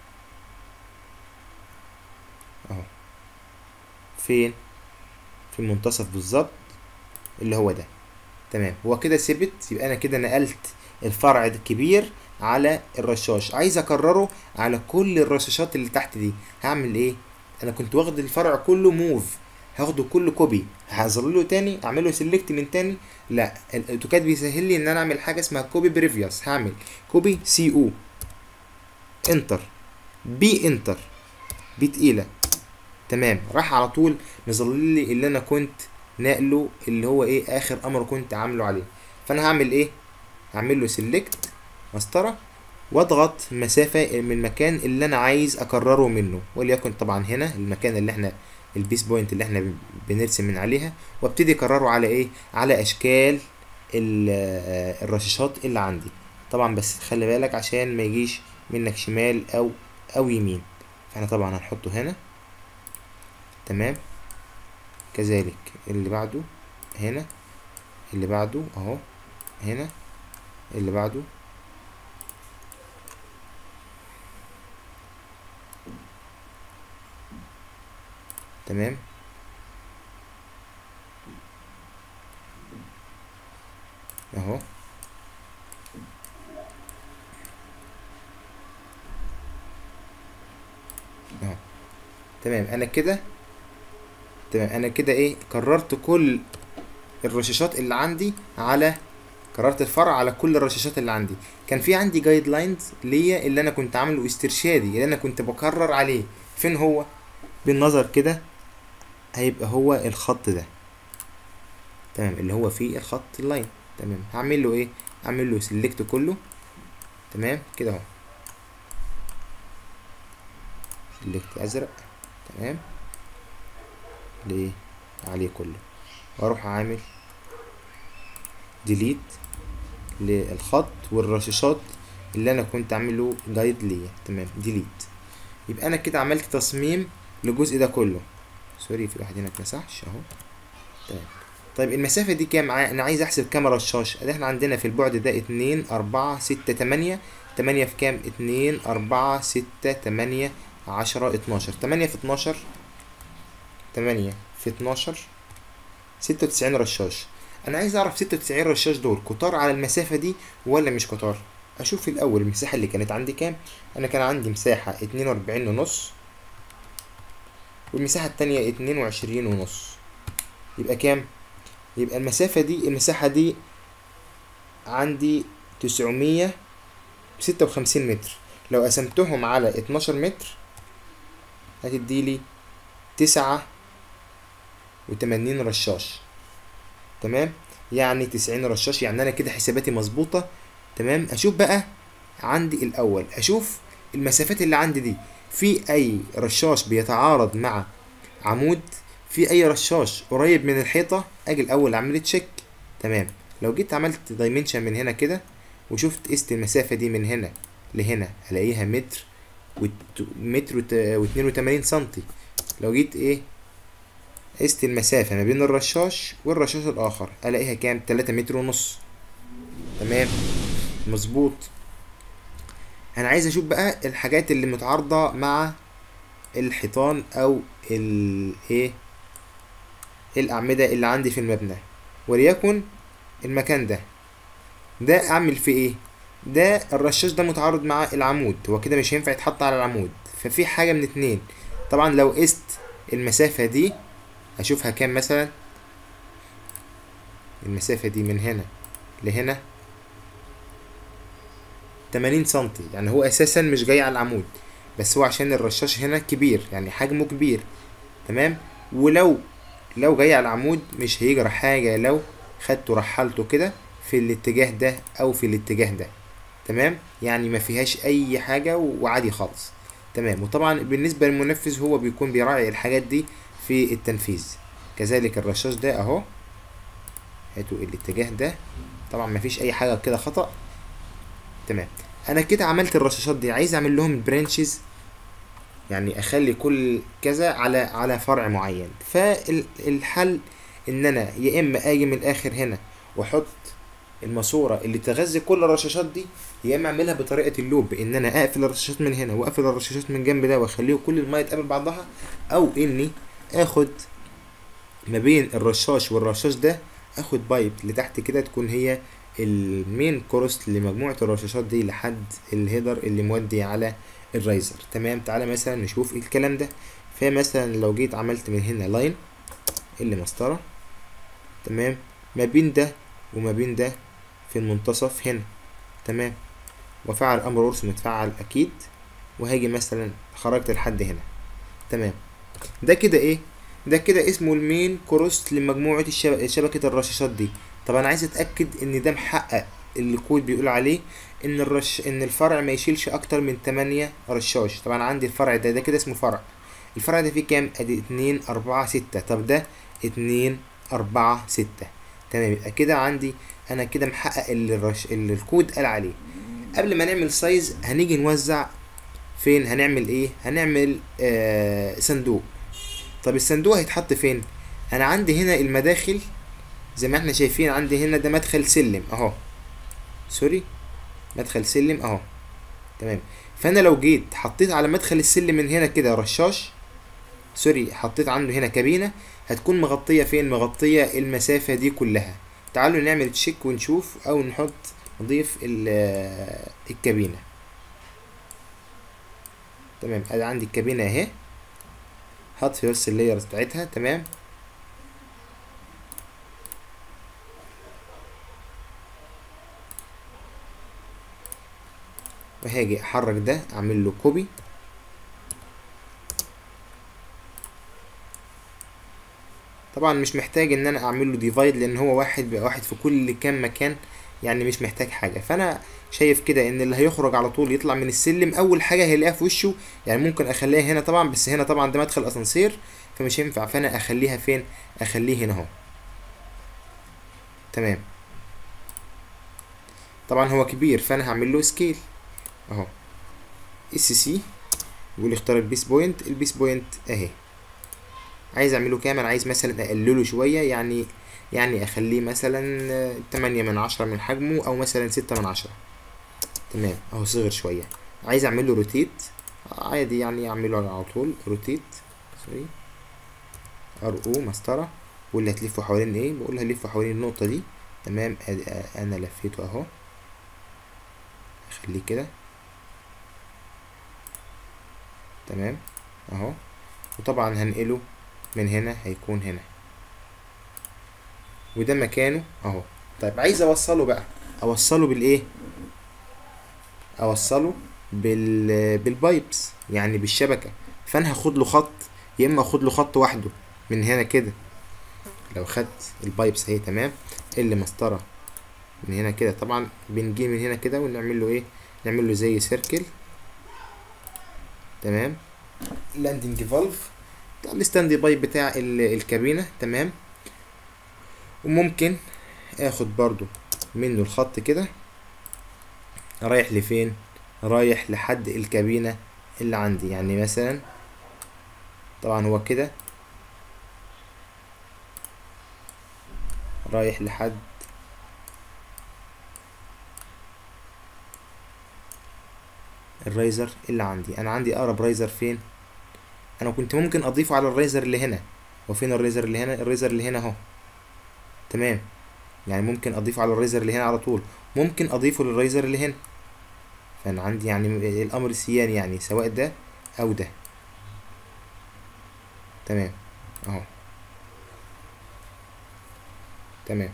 اهو فين في المنتصف بالظبط اللي هو ده تمام هو كده ثبت يبقى انا كده نقلت الفرع الكبير على الرشاش عايز اكرره على كل الرشاشات اللي تحت دي هعمل ايه انا كنت واخد الفرع كله موف هاخده كله كوبي هظلله تاني اعمله سيلكت من تاني لا الاوتوكاد بيسهل لي ان انا اعمل حاجه اسمها كوبي بريفيوس هعمل كوبي سي او انتر بي انتر بي تقيله تمام راح على طول نظلل لي اللي انا كنت نقله اللي هو ايه اخر امر كنت عامله عليه فانا هعمل ايه هعمل له سيلكت مسطره واضغط مسافة من المكان اللي انا عايز اكرره منه وليكن طبعا هنا المكان اللي احنا البيس بوينت اللي احنا بنرسم من عليها وابتدي اكرره على ايه على اشكال الرشاشات اللي عندي طبعا بس خلي بالك عشان ما يجيش منك شمال او او يمين فاحنا طبعا هنحطه هنا تمام كذلك اللي بعده هنا اللي بعده اهو هنا اللي بعده تمام اهو اهو تمام انا كده تمام انا كده ايه كررت كل الرشاشات اللي عندي على كررت الفرع على كل الرشاشات اللي عندي كان في عندي جايد لاينز ليا اللي انا كنت عامله استرشادي اللي انا كنت بكرر عليه فين هو بالنظر كده هيبقى هو الخط ده تمام اللي هو فيه الخط اللاين تمام هعمل له ايه اعمل له سيلكت كله تمام كده اهو سيلكت ازرق تمام ليه عليه كله واروح عامل ديليت للخط والرشاشات اللي انا كنت عامله جايد ليا تمام ديليت يبقى انا كده عملت تصميم للجزء ده كله سوري في واحد هنا اتمسحش اهو تمام طيب المسافة دي كام انا عايز احسب كام رشاش ادي احنا عندنا في البعد ده اتنين اربعة ستة تمانية تمانية في كام اتنين اربعة ستة تمانية عشرة اتناشر تمانية في اتناشر تمانية في اتناشر ستة وتسعين رشاش انا عايز اعرف ستة وتسعين رشاش دول كتار على المسافة دي ولا مش كتار اشوف الاول المساحة اللي كانت عندي كام انا كان عندي مساحة اتنين واربعين ونص والمساحة التانية اتنين وعشرين ونص يبقى كام يبقى المسافة دي المساحة دي عندي تسعمية ستة وخمسين متر لو قسمتهم على اتناشر متر هتديلي تسعة وتمانين رشاش تمام يعني تسعين رشاش يعني انا كده حساباتي مظبوطة تمام اشوف بقى عندي الاول اشوف المسافات اللي عندي دي في اي رشاش بيتعارض مع عمود في اي رشاش قريب من الحيطة اجي الاول اعمل تشيك تمام لو جيت عملت دايمنشن من هنا كده وشفت قست المسافة دي من هنا لهنا هلاقيها متر متر واتنين وتمانين سنتي لو جيت ايه قست المسافة ما بين الرشاش والرشاش الآخر ألاقيها كام تلاتة متر ونص تمام مظبوط أنا عايز أشوف بقى الحاجات اللي متعارضة مع الحيطان أو ال إيه الأعمدة اللي عندي في المبنى وليكن المكان ده ده أعمل فيه إيه ده الرشاش ده متعارض مع العمود هو كده مش هينفع يتحط على العمود ففي حاجة من اتنين طبعا لو قست المسافة دي اشوفها كام مثلا المسافة دي من هنا لهنا تمانين سنتي يعني هو اساسا مش جاي على العمود بس هو عشان الرشاش هنا كبير يعني حجمه كبير تمام ولو لو جاي على العمود مش هيجرى حاجة لو خدته رحلته كده في الاتجاه ده او في الاتجاه ده تمام يعني ما فيهاش اي حاجة وعادي خالص تمام وطبعا بالنسبة للمنفذ هو بيكون بيراعي الحاجات دي في التنفيذ كذلك الرشاش ده اهو هاتوا الاتجاه ده طبعا مفيش اي حاجه كده خطا تمام انا كده عملت الرشاشات دي عايز اعمل لهم برانشز يعني اخلي كل كذا على على فرع معين فالحل ان انا يا اما اجي من الاخر هنا واحط الماسوره اللي تغذي كل الرشاشات دي يا اما اعملها بطريقه اللوب ان انا اقفل الرشاشات من هنا واقفل الرشاشات من جنب ده واخليه كل الميه تقابل بعضها او اني اخد ما بين الرشاش والرشاش ده اخد بايب لتحت كده تكون هي المين كروس لمجموعة الرشاشات دي لحد الهيدر اللي مودي على الرايزر تمام تعالى مثلا نشوف إيه الكلام ده فمثلا لو جيت عملت من هنا لاين اللي مسطرة تمام ما بين ده وما بين ده في المنتصف هنا تمام وفعل امر قرص متفعل اكيد وهاجي مثلا خرجت لحد هنا تمام ده كده ايه ده كده اسمه المين كروس لمجموعة الشب- شبكة الرشاشات دي طب انا عايز اتأكد ان ده محقق اللي الكود بيقول عليه ان الرش ان الفرع ما يشيلش اكتر من 8 رشاش طبعا عندي الفرع ده ده كده اسمه فرع الفرع ده فيه كام ادي اتنين اربعة ستة طب ده اتنين اربعة ستة تمام يبقى كده عندي انا كده محقق اللي, الرش... اللي الكود قال عليه قبل ما نعمل سايز هنيجي نوزع فين هنعمل ايه هنعمل آه صندوق طب الصندوق هيتحط فين انا عندي هنا المداخل زي ما احنا شايفين عندي هنا ده مدخل سلم اهو سوري مدخل سلم اهو تمام فانا لو جيت حطيت على مدخل السلم من هنا كده رشاش سوري حطيت عنده هنا كابينة هتكون مغطية فين مغطية المسافة دي كلها تعالوا نعمل تشيك ونشوف او نحط نضيف ال- الكابينة تمام ادي عندي الكابينة اهي هطفي بس اللايرز بتاعتها تمام وهاجي احرك ده اعمل له كوبي طبعا مش محتاج ان انا اعمل له ديفايد لان هو واحد بقى واحد في كل كام مكان يعني مش محتاج حاجه فانا شايف كده ان اللي هيخرج على طول يطلع من السلم اول حاجه هيلاقيها في وشه يعني ممكن اخليها هنا طبعا بس هنا طبعا ده مدخل اسانسير فمش هينفع فانا اخليها فين اخليه هنا اهو تمام طبعا هو كبير فانا هعمل له سكيل اهو اس سي يقول لي اختار البيس بوينت البيس بوينت اهي عايز اعمله كام انا عايز مثلا اقلله شويه يعني يعني اخليه مثلا آه، تمانية من عشرة من حجمه او مثلا ستة من عشرة تمام اهو صغر شويه عايز اعمله روتيت عادي يعني اعمله على طول روتيت سوري ار او مسطره واللي هتلفه حوالين ايه بقول هلفه حوالين النقطه دي تمام أد- آه، انا لفيته اهو اخليه كده تمام اهو وطبعا هنقله من هنا هيكون هنا وده مكانه اهو طيب عايز اوصله بقى اوصله بالايه اوصله بال بالبايبس يعني بالشبكه فانا هاخد له خط يا اما اخد له خط وحده من هنا كده لو خدت البايبس اهي تمام اللي مسطره من هنا كده طبعا بنجي من هنا كده ونعمل له ايه نعمل له زي سيركل تمام لاندنج فالف ده الستاند باي بتاع ال- الكابينة تمام وممكن اخد برضو منه الخط كده رايح لفين رايح لحد الكابينة اللي عندي يعني مثلا طبعا هو كده رايح لحد الرايزر اللي عندي انا عندي اقرب رايزر فين انا كنت ممكن اضيفه على الريزر اللي هنا وفين الريزر اللي هنا الريزر اللي هنا اهو تمام يعني ممكن اضيفه على الريزر اللي هنا على طول ممكن اضيفه للريزر اللي هنا فانا عندي يعني الامر سيان يعني سواء ده او ده تمام اهو تمام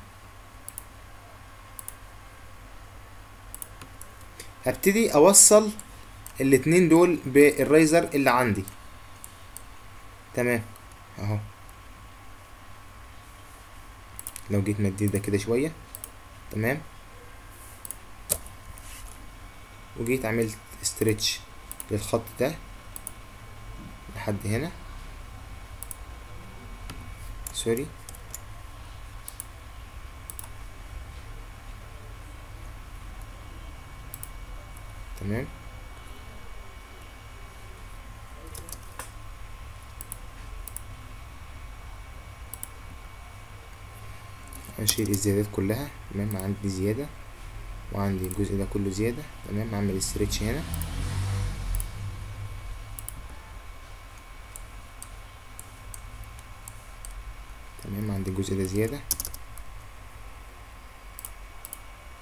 هبتدي اوصل الاتنين دول بالريزر اللي عندي تمام اهو لو جيت مديت ده كده شوية تمام وجيت عملت استرتش للخط ده لحد هنا سوري تمام اشيل الزيادات كلها تمام عندي زيادة وعندي الجزء ده كله زيادة تمام اعمل استرتش هنا تمام عندي الجزء ده زيادة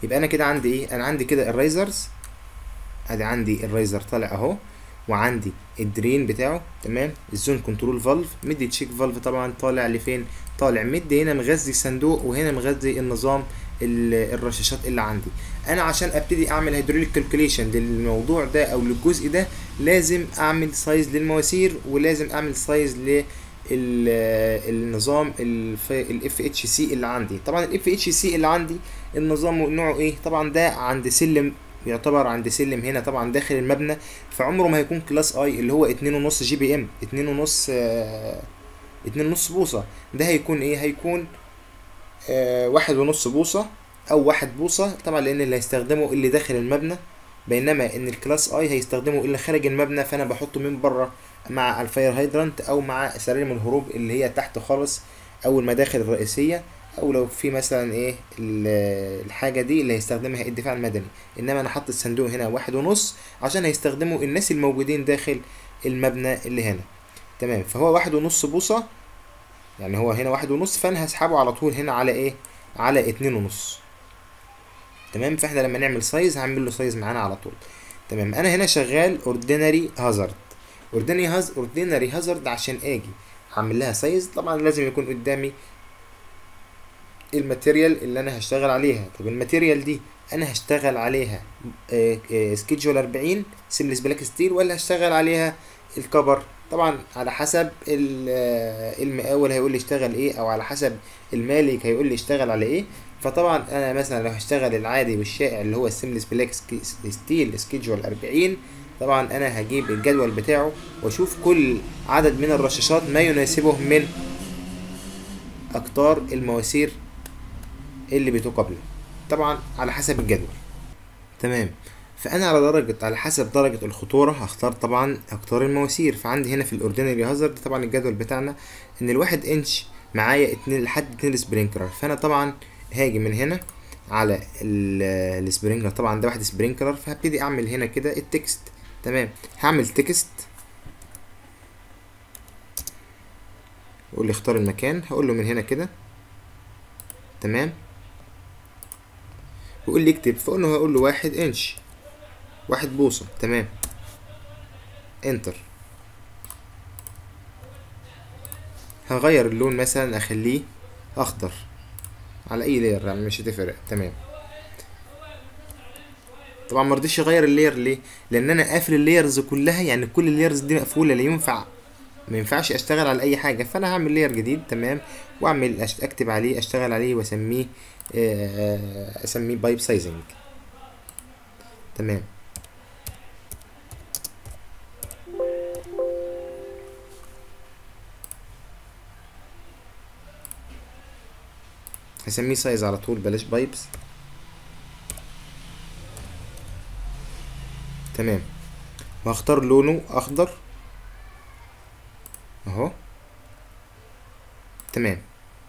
يبقى انا كده عندي ايه انا عندي كده الرايزرز ادي عندي الرايزر طالع اهو وعندي الدرين بتاعه تمام الزون كنترول فالف مدي تشيك فالف طبعا طالع لفين طالع مدي هنا مغذي الصندوق وهنا مغذي النظام ال- الرشاشات اللي عندي انا عشان ابتدي اعمل هيدروليك كالكوليشن للموضوع ده او للجزء ده لازم اعمل سايز للمواسير ولازم اعمل سايز ل ال- النظام الاف اتش سي اللي عندي طبعا الاف اتش سي اللي عندي النظام نوعه ايه طبعا ده عند سلم يعتبر عند سلم هنا طبعا داخل المبنى فعمره ما هيكون كلاس اي اللي هو اتنين ونص جي بي ام اتنين ونص آه اتنين ونص بوصة ده هيكون ايه هيكون آه واحد ونص بوصة او واحد بوصة طبعا لان اللي هيستخدمه اللي داخل المبنى بينما ان الكلاس اي هيستخدمه اللي خارج المبنى فانا بحطه من بره مع الفاير هيدرانت او مع سلالم الهروب اللي هي تحت خالص او المداخل الرئيسية او لو في مثلا ايه ال- الحاجة دي اللي هيستخدمها الدفاع المدني انما انا حاطط الصندوق هنا واحد ونص عشان هيستخدمه الناس الموجودين داخل المبنى اللي هنا تمام فهو واحد ونص بوصة يعني هو هنا واحد ونص فانا هسحبه على طول هنا على ايه على اتنين ونص تمام فاحنا لما نعمل سايز هعمل له سايز معانا على طول تمام انا هنا شغال اوردينري هازارد اوردينري هاز اوردينري هازارد عشان اجي اعمل لها سايز طبعا لازم يكون قدامي الماتيريال اللي انا هشتغل عليها طب الماتيريال دي انا هشتغل عليها سكيدجول 40 سيمليس بلاك ستيل ولا هشتغل عليها الكبر طبعا على حسب ال- آه، المقاول هيقول لي اشتغل ايه او على حسب المالك هيقول لي اشتغل على ايه فطبعا انا مثلا لو هشتغل العادي والشائع اللي هو السيمليس بلاك سكي- ستيل سكيدجول 40 طبعا انا هجيب الجدول بتاعه واشوف كل عدد من الرشاشات ما يناسبه من اقطار المواسير اللي بتقابله طبعا على حسب الجدول تمام فانا على درجه على حسب درجه الخطوره هختار طبعا اقطار المواسير فعندي هنا في الاوردينري هازارد طبعا الجدول بتاعنا ان الواحد انش معايا اتنين لحد اتنين سبرينكلر فانا طبعا هاجي من هنا على ال- السبرينكلر طبعا ده واحد سبرينكلر فهبتدي اعمل هنا كده التكست تمام هعمل تكست يقول لي اختار المكان هقول له من هنا كده تمام ويقول لي اكتب فاقول له هقول له واحد انش واحد بوصة تمام انتر هغير اللون مثلا اخليه اخضر على اي لير يعني مش هتفرق تمام طبعا مرضيش اغير اللير ليه لان انا قافل الليرز كلها يعني كل الليرز دي مقفوله لا ينفع ما ينفعش اشتغل على اي حاجه فانا هعمل لير جديد تمام واعمل أشت- اكتب عليه اشتغل عليه واسميه آه، اسميه بايب سايزنج تمام هسميه سايز على طول بلاش بايبس تمام وهختار لونه اخضر اهو تمام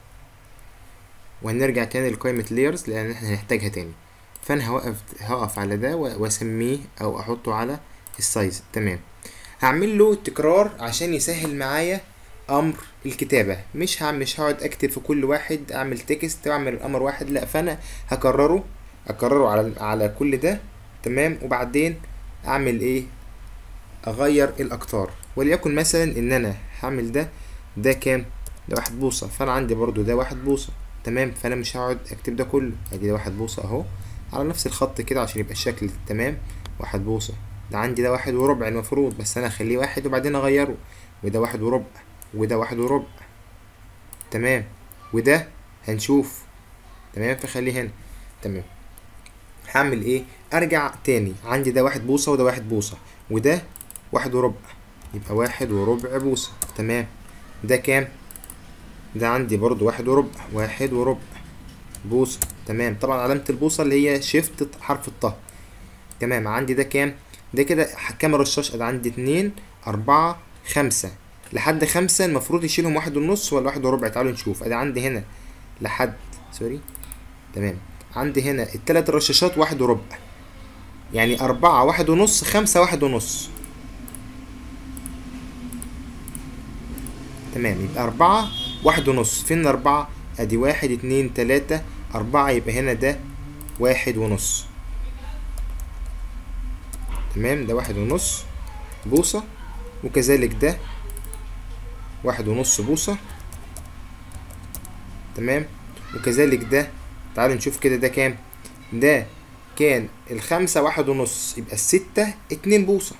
وهنرجع تاني لقائمة layers لأن احنا هنحتاجها تاني فأنا هوقف هقف على ده و- وأسميه أو أحطه على السايز تمام هعمل له تكرار عشان يسهل معايا أمر الكتابة مش ه- مش هقعد أكتب في كل واحد أعمل تكست وأعمل الأمر واحد لأ فأنا هكرره أكرره على على كل ده تمام وبعدين أعمل إيه أغير الأقطار وليكن مثلا إن أنا هعمل ده ده كام ده واحد بوصة فأنا عندي برضو ده واحد بوصة تمام فأنا مش هقعد أكتب ده كله أدي ده واحد بوصة أهو على نفس الخط كده عشان يبقى الشكل تمام واحد بوصة ده عندي ده واحد وربع المفروض بس أنا أخليه واحد وبعدين أغيره وده واحد وربع وده واحد وربع تمام وده هنشوف تمام فخليه هنا تمام هعمل ايه ارجع تاني عندي ده واحد بوصة وده واحد بوصة وده واحد وربع يبقى واحد وربع بوصة تمام ده كام ده عندي برضو واحد وربع واحد وربع بوصة تمام طبعا علامة البوصة اللي هي شيفت حرف الطه تمام عندي ده كام ده كده كام رشاش ادي عندي اتنين اربعة خمسة لحد خمسة المفروض يشيلهم واحد ونص ولا واحد وربع تعالوا نشوف ادي عندي هنا لحد سوري تمام عندي هنا التلات رشاشات واحد وربع يعني أربعة واحد ونص خمسة واحد ونص تمام يبقى أربعة واحد ونص فين الأربعة أدي واحد اتنين تلاتة أربعة يبقى هنا ده واحد ونص تمام ده واحد ونص بوصة وكذلك ده واحد ونص بوصة تمام وكذلك ده تعالوا نشوف كده ده كام ده كان الخمسة واحد ونص يبقى الستة اتنين بوصة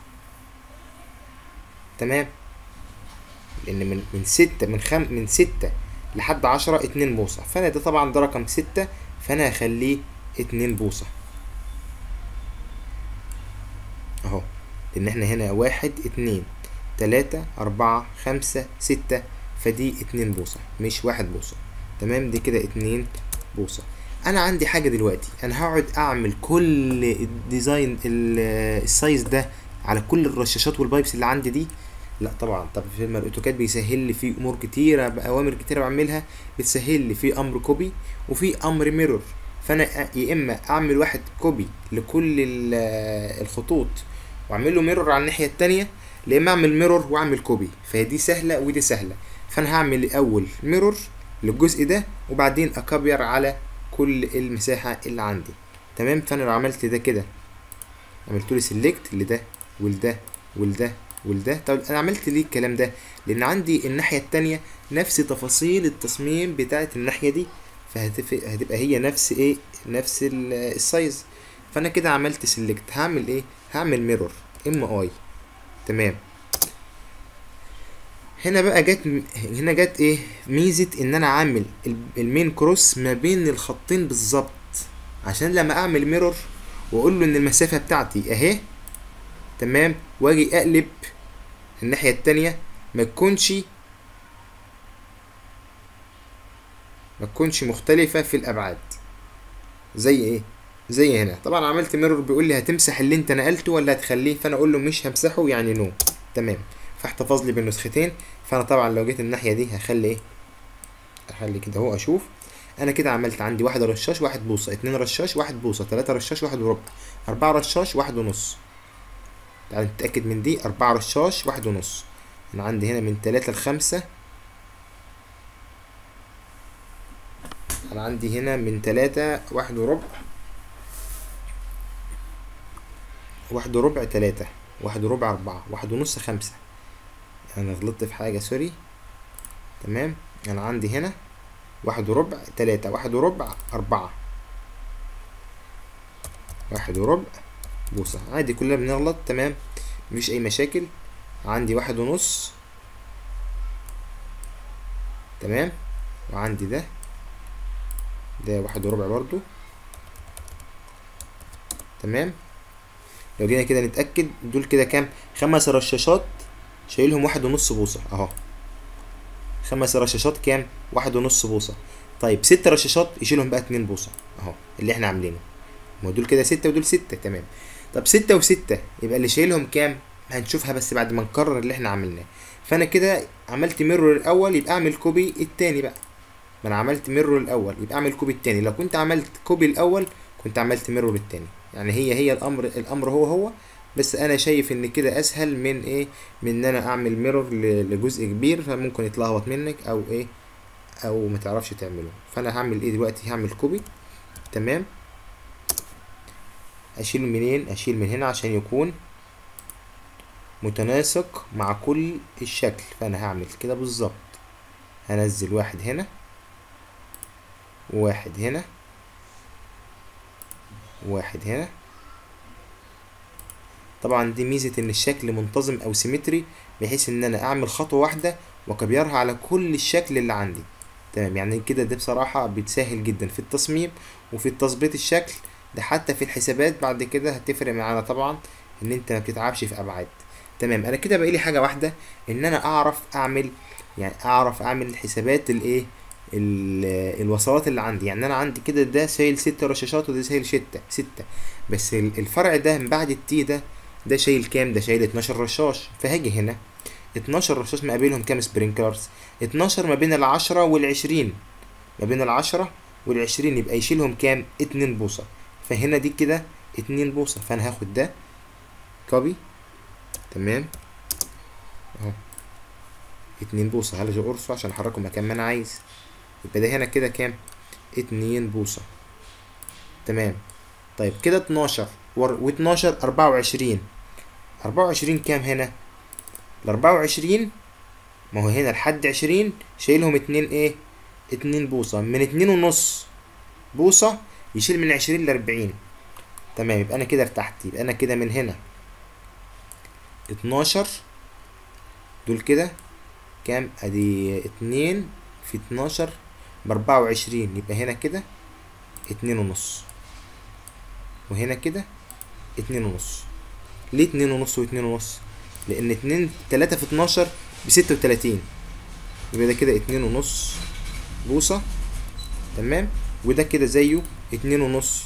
تمام لأن من من ستة من خم من ستة لحد عشرة اتنين بوصة فأنا ده طبعا ده رقم ستة فأنا هخليه اتنين بوصة أهو لأن احنا هنا واحد اتنين تلاتة أربعة خمسة ستة فدي اتنين بوصة مش واحد بوصة تمام دي كده اتنين بوصة انا عندي حاجه دلوقتي انا هقعد اعمل كل الديزاين ال- السايز ده على كل الرشاشات والبايبس اللي عندي دي لا طبعا طب في الاوتوكاد بيسهل لي في امور كتيره باوامر كتيره بعملها بتسهل لي في امر كوبي وفي امر ميرور فانا أ- يا اما اعمل واحد كوبي لكل ال- الخطوط واعمل له ميرور على الناحيه التانية يا اما اعمل ميرور واعمل كوبي فهي دي سهله ودي سهله فانا هعمل الاول ميرور للجزء ده وبعدين اكبر على كل المساحة اللي عندي تمام فانا لو عملت ده كده عملت له سيلكت لده ولده ولده ولده طب انا عملت ليه الكلام ده لان عندي الناحية التانية نفس تفاصيل التصميم بتاعت الناحية دي فهتبقى هي نفس ايه نفس ال- السايز فانا كده عملت سيلكت هعمل ايه هعمل ميرور ام اي تمام هنا بقى جت هنا جت ايه ميزه ان انا عامل ال- المين كروس ما بين الخطين بالظبط عشان لما اعمل ميرور واقول له ان المسافه بتاعتي اهي تمام واجي اقلب الناحيه التانية ما تكونش ما تكونش مختلفه في الابعاد زي ايه زي هنا طبعا عملت ميرور بيقول لي هتمسح اللي انت نقلته ولا هتخليه فانا اقول له مش همسحه يعني نو تمام فاحتفظ لي بالنسختين فانا طبعا لو جيت الناحيه دي هخلي ايه اخلي كده اهو اشوف انا كده عملت عندي واحد رشاش واحد بوصه اتنين رشاش واحد بوصه تلاتة رشاش واحد وربع اربعة رشاش واحد ونص تعال نتاكد من دي اربعة رشاش واحد ونص انا عندي هنا من تلاتة لخمسة انا عندي هنا من تلاتة واحد وربع واحد وربع تلاتة واحد وربع أربعة واحد ونص خمسة أنا غلطت في حاجة سوري تمام أنا عندي هنا واحد وربع تلاتة واحد وربع أربعة واحد وربع بوصة عادي كلنا بنغلط تمام مفيش أي مشاكل عندي واحد ونص تمام وعندي ده ده واحد وربع برضو تمام لو جينا كده نتأكد دول كده كام خمس رشاشات شايلهم واحد ونص بوصة اهو خمس رشاشات كام واحد ونص بوصة طيب ست رشاشات يشيلهم بقى اتنين بوصة اهو اللي احنا عاملينه ما هو دول كده ستة ودول ستة تمام طب ستة وستة يبقى اللي شايلهم كام هنشوفها بس بعد ما نكرر اللي احنا عملناه فانا كده عملت ميرور الاول يبقى اعمل كوبي التاني بقى ما انا عملت ميرور الاول يبقى اعمل كوبي التاني لو كنت عملت كوبي الاول كنت عملت ميرور التاني يعني هي هي الامر الامر هو هو بس انا شايف ان كده اسهل من ايه من ان انا اعمل ميرور ل- لجزء كبير فممكن يتلخبط منك او ايه او ما تعرفش تعمله فانا هعمل ايه دلوقتي هعمل كوبي تمام اشيل منين اشيل من هنا عشان يكون متناسق مع كل الشكل فانا هعمل كده بالظبط هنزل واحد هنا وواحد هنا واحد هنا طبعا دي ميزة ان الشكل منتظم او سيمتري بحيث ان انا اعمل خطوة واحدة واكبرها على كل الشكل اللي عندي تمام يعني كده ده بصراحة بتسهل جدا في التصميم وفي تظبيط الشكل ده حتى في الحسابات بعد كده هتفرق معانا طبعا ان انت ما بتتعبش في ابعاد تمام انا كده بقالي حاجة واحدة ان انا اعرف اعمل يعني اعرف اعمل حسابات الايه ال- الوصلات اللي عندي يعني انا عندي كده ده شايل ست رشاشات وده شايل ستة ستة بس ال- الفرع ده من بعد التي ده ده شايل كام ده شايل 12 رشاش فهاجي هنا 12 رشاش مقابلهم كام سبرينكلرز 12 ما بين العشرة والعشرين ما بين العشرة والعشرين يبقى يشيلهم كام اتنين بوصة فهنا دي كده اتنين بوصة فانا هاخد ده كوبي تمام اهو اتنين بوصة هلغي قرصه عشان احركه مكان ما انا عايز يبقى ده هنا كده كام اتنين بوصة تمام طيب كده اتناشر واتناشر اربعة وعشرين اربعة وعشرين كام هنا الاربعة وعشرين ما هو هنا لحد عشرين شايلهم اتنين ايه اتنين بوصة من اتنين ونص بوصة يشيل من عشرين لأربعين تمام يبقى أنا كده ارتحت يبقى أنا كده من هنا اتناشر دول كده كام ادي اتنين في اتناشر باربعة وعشرين يبقى هنا كده اتنين ونص وهنا كده اتنين ونص ليه اتنين ونص واتنين ونص لان اتنين تلاتة في اتناشر بستة وتلاتين يبقى ده كده اتنين ونص بوصة تمام وده كده زيه اتنين ونص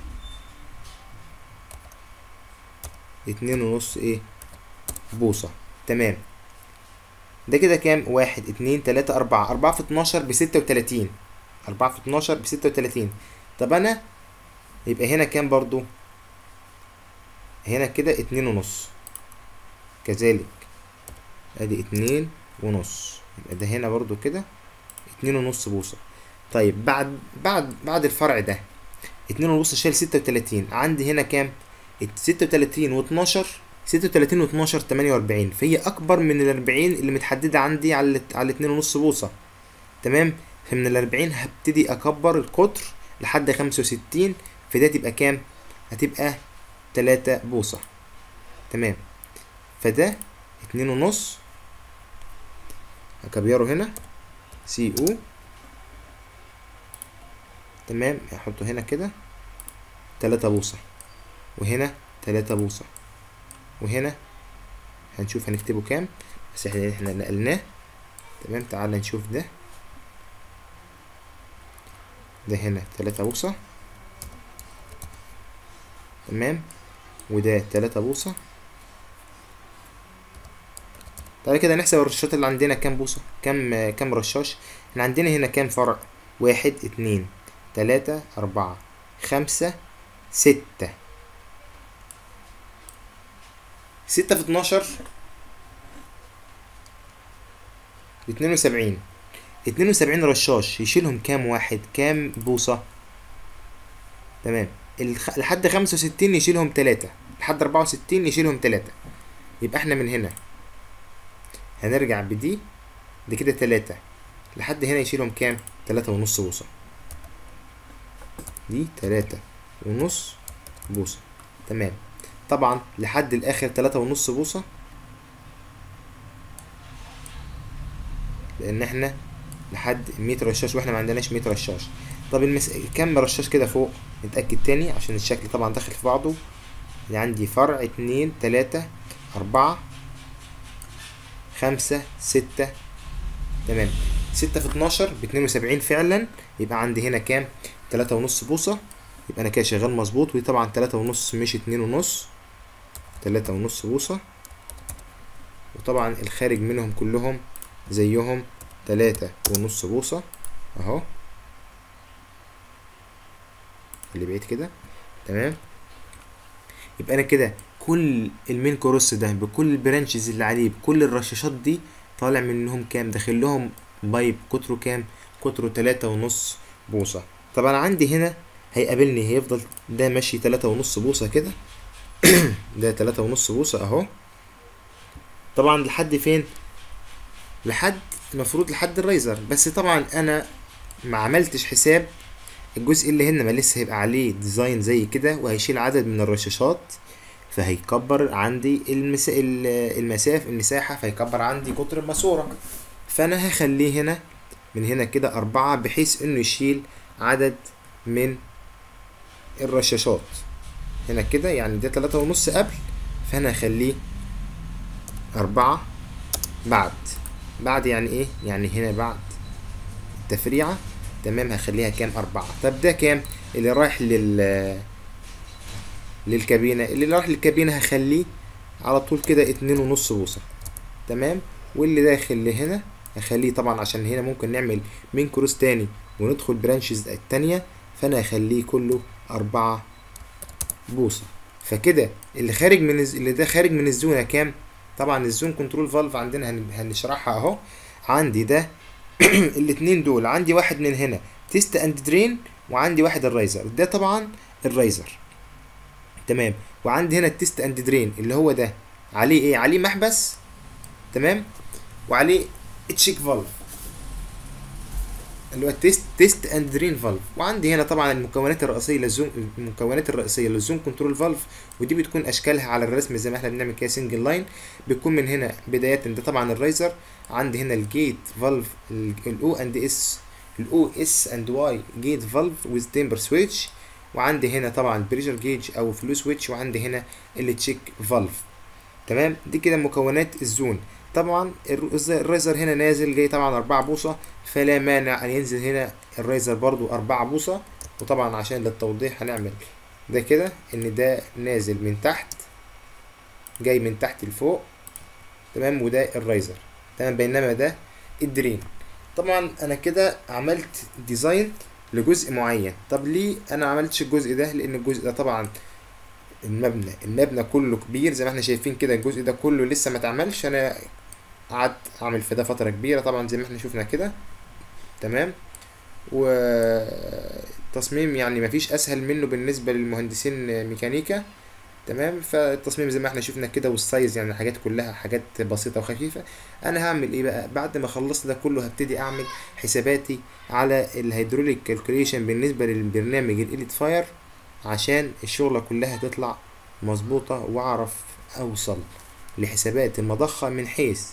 اتنين ونص ايه بوصة تمام ده كده كام واحد اتنين تلاتة اربعة اربعة في اتناشر بستة وتلاتين اربعة في اتناشر بستة وتلاتين طب انا يبقى هنا كام برضو هنا كده اتنين ونص كذلك ادي اتنين ونص يبقى ده هنا برضو كده اتنين ونص بوصة طيب بعد بعد بعد الفرع ده اتنين ونص شايل ستة وتلاتين عندي هنا كام ستة وتلاتين واتناشر ستة وتلاتين واتناشر تمانية وأربعين فهي أكبر من الأربعين اللي متحددة عندي على الات- على اتنين ونص بوصة تمام فمن الأربعين هبتدي أكبر القطر لحد خمسة وستين فده تبقى كام هتبقى تلاتة بوصة تمام فده اتنين ونص هكبره هنا سي او تمام احطه هنا كده تلاتة بوصة وهنا تلاتة بوصة وهنا هنشوف هنكتبه كام بس احنا احنا نقلناه تمام تعال نشوف ده ده هنا تلاتة بوصة تمام وده تلاتة بوصة تعالى كده نحسب الرشاشات اللي عندنا كام بوصة كام كام رشاش احنا عندنا هنا كام فرع واحد اتنين تلاتة أربعة خمسة ستة ستة في اتناشر اتنين وسبعين اتنين وسبعين رشاش يشيلهم كام واحد كام بوصة تمام الخ... لحد خمسة وستين يشيلهم تلاتة لحد أربعة وستين يشيلهم تلاتة يبقى احنا من هنا هنرجع بدي دي كده تلاتة لحد هنا يشيلهم كام تلاتة ونص بوصة دي تلاتة ونص بوصة تمام طبعا لحد الاخر تلاتة ونص بوصة لان احنا لحد مية رشاش واحنا ما عندناش مية رشاش طب المس... كم رشاش كده فوق نتأكد تاني عشان الشكل طبعا داخل في بعضه يعني عندي فرع اتنين تلاتة أربعة خمسة ستة تمام ستة في اتناشر باتنين وسبعين فعلا يبقى عندي هنا كام تلاتة ونص بوصة يبقى أنا كده شغال مظبوط ودي طبعا تلاتة ونص مش اتنين ونص تلاتة ونص بوصة وطبعا الخارج منهم كلهم زيهم تلاتة ونص بوصة اهو اللي بعيد كده تمام يبقى انا كده كل المين كروس ده بكل البرانشز اللي عليه بكل الرشاشات دي طالع منهم كام داخل لهم بايب قطره كام قطره تلاتة ونص بوصة طب انا عندي هنا هيقابلني هيفضل ده ماشي تلاتة ونص بوصة كده ده تلاتة ونص بوصة اهو طبعا لحد فين لحد المفروض لحد الرايزر بس طبعا انا ما عملتش حساب الجزء اللي هنا ما لسه هيبقى عليه ديزاين زي كده وهيشيل عدد من الرشاشات فهيكبر عندي المس... ال- المسافة المساحة فهيكبر عندي قطر الماسورة فأنا هخليه هنا من هنا كده أربعة بحيث إنه يشيل عدد من الرشاشات هنا كده يعني ده تلاتة ونص قبل فأنا هخليه أربعة بعد بعد يعني إيه؟ يعني هنا بعد التفريعة تمام هخليها كام أربعة طب ده كام اللي رايح لل للكابينة اللي رايح للكابينة هخليه على طول كده اتنين ونص بوصة تمام واللي داخل لهنا هخليه طبعا عشان هنا ممكن نعمل مين كروس تاني وندخل برانشز التانية فانا هخليه كله أربعة بوصة فكده اللي خارج من الز... اللي ده خارج من الزونة كام طبعا الزون كنترول فالف عندنا هن... هنشرحها اهو عندي ده الاتنين دول عندي واحد من هنا تيست اند درين وعندي واحد الرايزر ده طبعا الرايزر تمام وعندي هنا التيست اند درين اللي هو ده عليه ايه عليه محبس تمام وعليه تشيك فالف اللي هو التيست تيست اند درين فالف وعندي هنا طبعا المكونات الرئيسيه للزوم المكونات الرئيسيه للزوم كنترول فالف ودي بتكون اشكالها على الرسم زي ما احنا بنعمل كده سنجل لاين بتكون من هنا بدايه ده طبعا الرايزر عندي هنا الجيت فالف الاو اند اس الاو اس اند واي جيت فالف ويز تمبر سويتش وعندي هنا طبعا بريشر جيج او فلو سويتش وعندي هنا التشيك فالف تمام دي كده مكونات الزون طبعا الرايزر هنا نازل جاي طبعا أربعة بوصة فلا مانع أن ينزل هنا الرايزر برضو أربعة بوصة وطبعا عشان للتوضيح هنعمل ده كده إن ده نازل من تحت جاي من تحت لفوق تمام وده الرايزر تمام بينما ده الدرين طبعا أنا كده عملت ديزاين لجزء معين طب ليه أنا عملتش الجزء ده لأن الجزء ده طبعا المبنى المبنى كله كبير زي ما احنا شايفين كده الجزء ده كله لسه ما اتعملش انا قعدت اعمل في ده فتره كبيره طبعا زي ما احنا شفنا كده تمام وتصميم يعني مفيش اسهل منه بالنسبه للمهندسين ميكانيكا تمام فالتصميم زي ما احنا شفنا كده والسايز يعني الحاجات كلها حاجات بسيطه وخفيفه انا هعمل ايه بقى بعد ما خلصت ده كله هبتدي اعمل حساباتي على الهيدروليك كالكوليشن بالنسبه للبرنامج الاليت فاير عشان الشغلة كلها تطلع مظبوطة واعرف اوصل لحسابات المضخة من حيث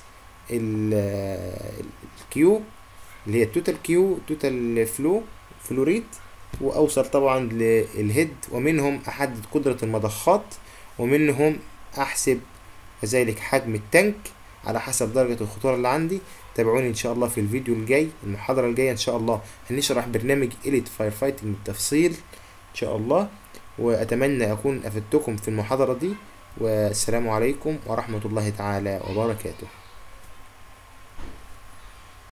الكيو اللي هي التوتال كيو توتال فلو فلوريت واوصل طبعا للهيد ومنهم احدد قدرة المضخات ومنهم احسب كذلك حجم التانك على حسب درجة الخطورة اللي عندي تابعوني ان شاء الله في الفيديو الجاي المحاضرة الجاية ان شاء الله هنشرح برنامج إليت فاير فايتنج بالتفصيل ان شاء الله واتمنى اكون افدتكم في المحاضرة دي والسلام عليكم ورحمة الله تعالى وبركاته